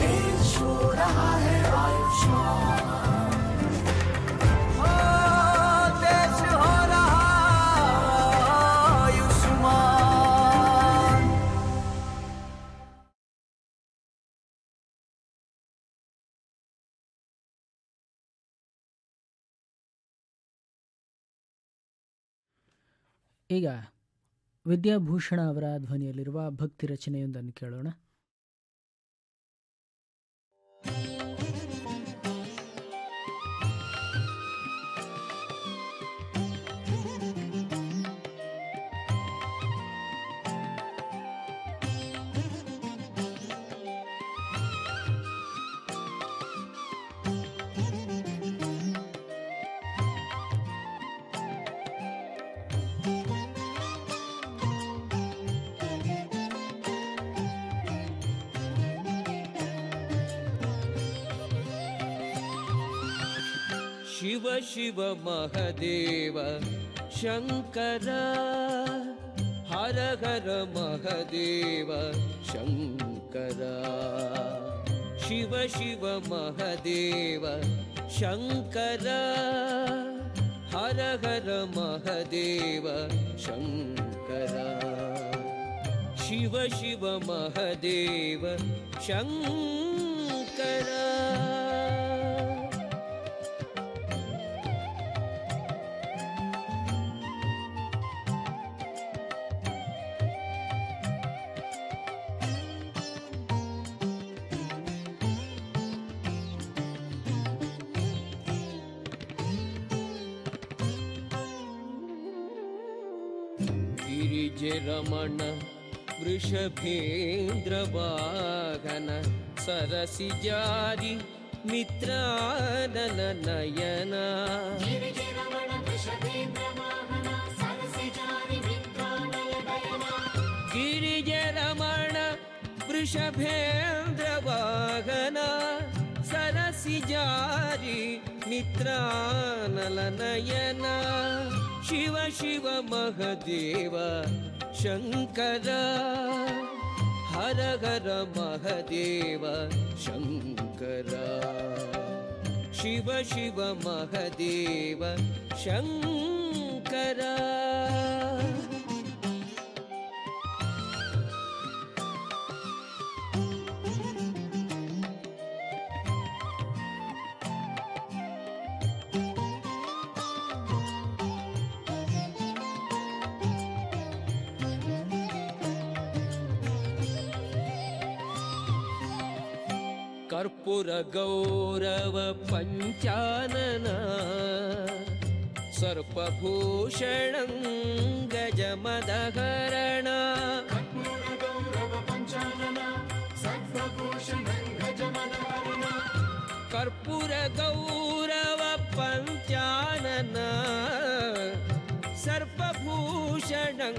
ಈಗ ವಿದ್ಯಾಭೂಷಣ ಅವರ ಧ್ವನಿಯಲ್ಲಿರುವ ಭಕ್ತಿ ರಚನೆಯೊಂದನ್ನು ಕೇಳೋಣ ಶಿವ ಶಿವ ಮಹದೇವ ಶಂಕರ ಹರ ಹರ ಮಹದೇವ ಶಂಕರ ಶಿವ ಶಿವ ಮಹದೇವ ಶಂಕರ ಹರ ಹರ ಮಹದೇವ ಶಂಕರ ಶಿವ ಶಿವ ಮಹದೇವ ಶಂಕರ गिरिजरमण वृषभेन्द्रवाहन सरसिजारि मित्रानन नयना गिरिजरमण वृषभेन्द्रवाहन सरसिजारि मित्रानलनयन शिव शिव महदेव शङ्कर हर हर महदेव शङ्कर शिव शिव महदेव शङ्कर कर्पूर गौरव पञ्चानन सर्पभूषणं गजमदहरण कर्पूर गौरव पञ्चानन सर्पभूषणं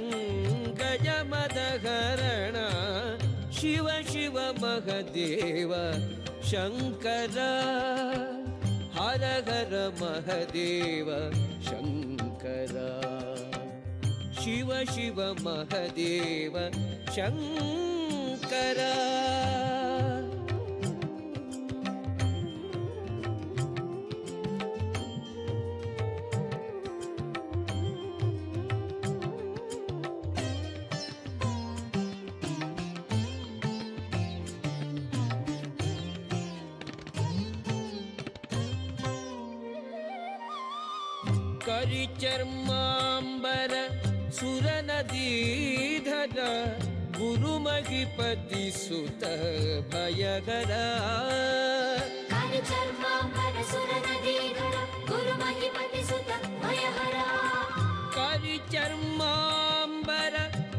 गजमदहरण शिव शिव महदेव शङ्कर हर हर महदेव शङ्कर शिव शिव महदेव शङ्कर करिचर्माम्बर सुरनदीधर गुरुमहिपति सुत भयगर करिचर्माम्बर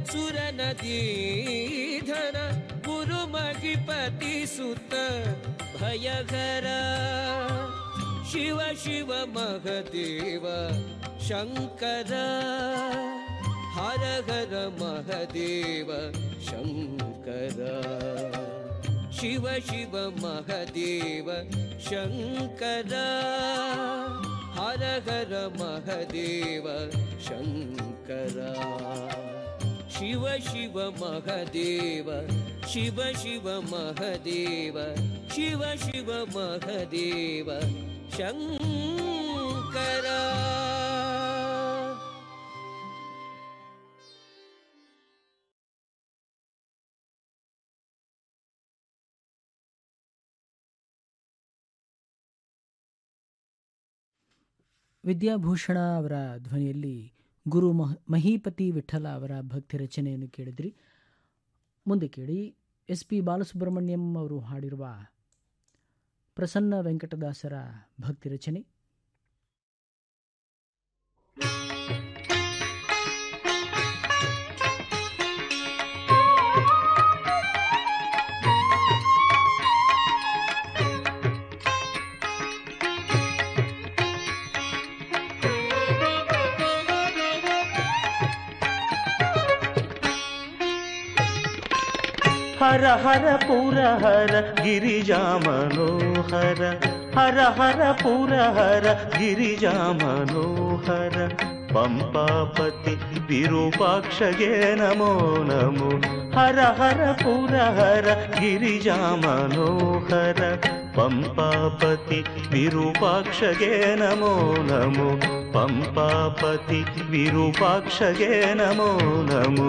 सुरनदीधर गुरुमहिपति सुत भयगर शिव शिव महदेव शङ्कर हर हर महदेव शङ्कर शिव शिव महदेव शङ्कर हर हर महदेव शङ्कर शिव शिव महदेव शिव शिव महदेव शिव शिव महदेव शङ्कर ವಿದ್ಯಾಭೂಷಣ ಅವರ ಧ್ವನಿಯಲ್ಲಿ ಗುರು ಮಹ ಮಹೀಪತಿ ವಿಠಲ ಅವರ ಭಕ್ತಿ ರಚನೆಯನ್ನು ಕೇಳಿದ್ರಿ ಮುಂದೆ ಕೇಳಿ ಎಸ್ ಪಿ ಬಾಲಸುಬ್ರಹ್ಮಣ್ಯಂ ಅವರು ಹಾಡಿರುವ ಪ್ರಸನ್ನ ವೆಂಕಟದಾಸರ ಭಕ್ತಿ ರಚನೆ ಹರ ಹರ ಪುರ ಹರ ಗಿರಿಜಾ ಮನೋಹರ ಹರ ಹರ ಪುರ ಹರ ಗಿರಿಜಾ ಮನೋಹರ ಪಂಪಾಪತಿ ವಿರೂಪಾಕ್ಷಗೆ ನಮೋ ನಮೋ ಹರ ಹರ ಪುರ ಹರ ಗಿರಿಜಾ ಮನೋಹರ ಪಂಪಾಪತಿ ವಿರೂಪಾಕ್ಷಗೆ ನಮೋ ನಮೋ ಪಂಪಾಪತಿ ವಿರೂಪಾಕ್ಷಗೆ ನಮೋ ನಮೋ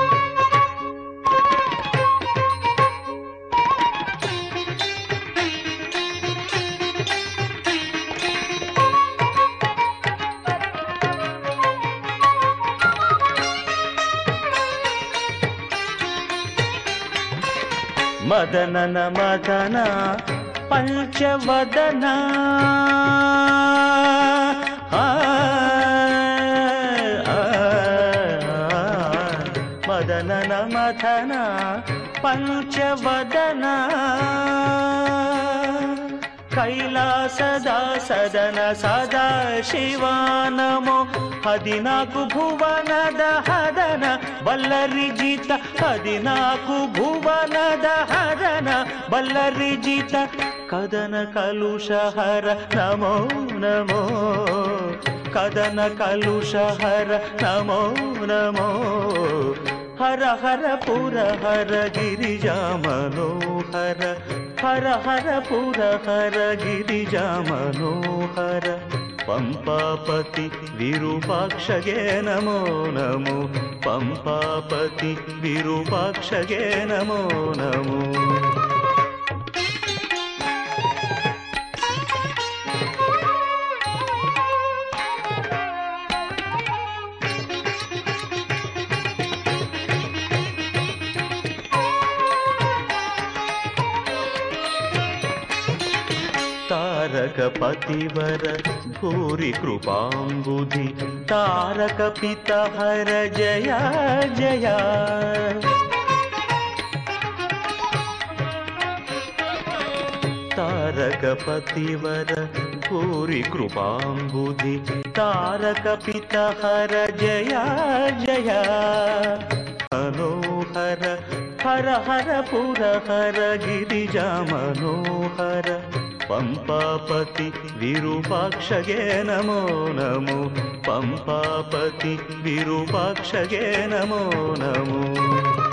ಮದನನ ಮದನ ಪಂಚವದನ ಆ, ಆ, ಆ, ಮದನನ ಮಥನ ಪಂಚವದನ ಕೈಲಾಸದ ಸದನ ಸದಾ ಶಿವ ನಮೋ ಹದಿನಾಲ್ಕು ಭುವನದ ಹದನ ಬಲ್ಲರಿ ಜಿತ ಹದಿನಾಲ್ಕು ಭುವನದ ಹದನ ಬಲ್ಲರಿ ಜಿತ ಕದನ ಕಲುಷಹರ ನಮೋ ನಮೋ ಕದನ ಕಲುಷಹರ ನಮೋ ನಮೋ ಹರ ಹರ ಪುರ ಹರ ಗಿರಿಜಾ ಮನೋಹರ ಹರ ಹರ ಪುರ ಹರ ಗಿರಿಜಾ ಮನೋಹರ ಪಂಪಾಪತಿ ವಿರೂಪಾಕ್ಷಗೆ ನಮೋ ನಮೋ ಪಂಪಾಪತಿ ವಿರೂಪಾಕ್ಷಗೆ ನಮೋ ನಮೋ ತಾರಕ ಪತಿವರ ಭೂರಿ ಕೃಪಾಂಬುಧಿ ತಾರಕ ಪಿತ ಹರ ಜಯ ಜಯ ತಾರಕ ಪತಿವರ ಭೂರಿ ಕೃಪಾಂಬುಧಿ ತಾರಕ ಪಿತ ಹರ ಜಯ ಜಯ ಮನೋಹರ ಹರ ಹರ ಪುರ ಹರ ಗಿರಿಜಾ ಮನೋಹರ ಪಂಪಾಪತಿ ವಿರೂಪಾಕ್ಷಗೆ ನಮೋ ನಮೋ ಪಂಪಾಪತಿ ವಿರೂಪಾಕ್ಷಗೆ ನಮೋ ನಮೋ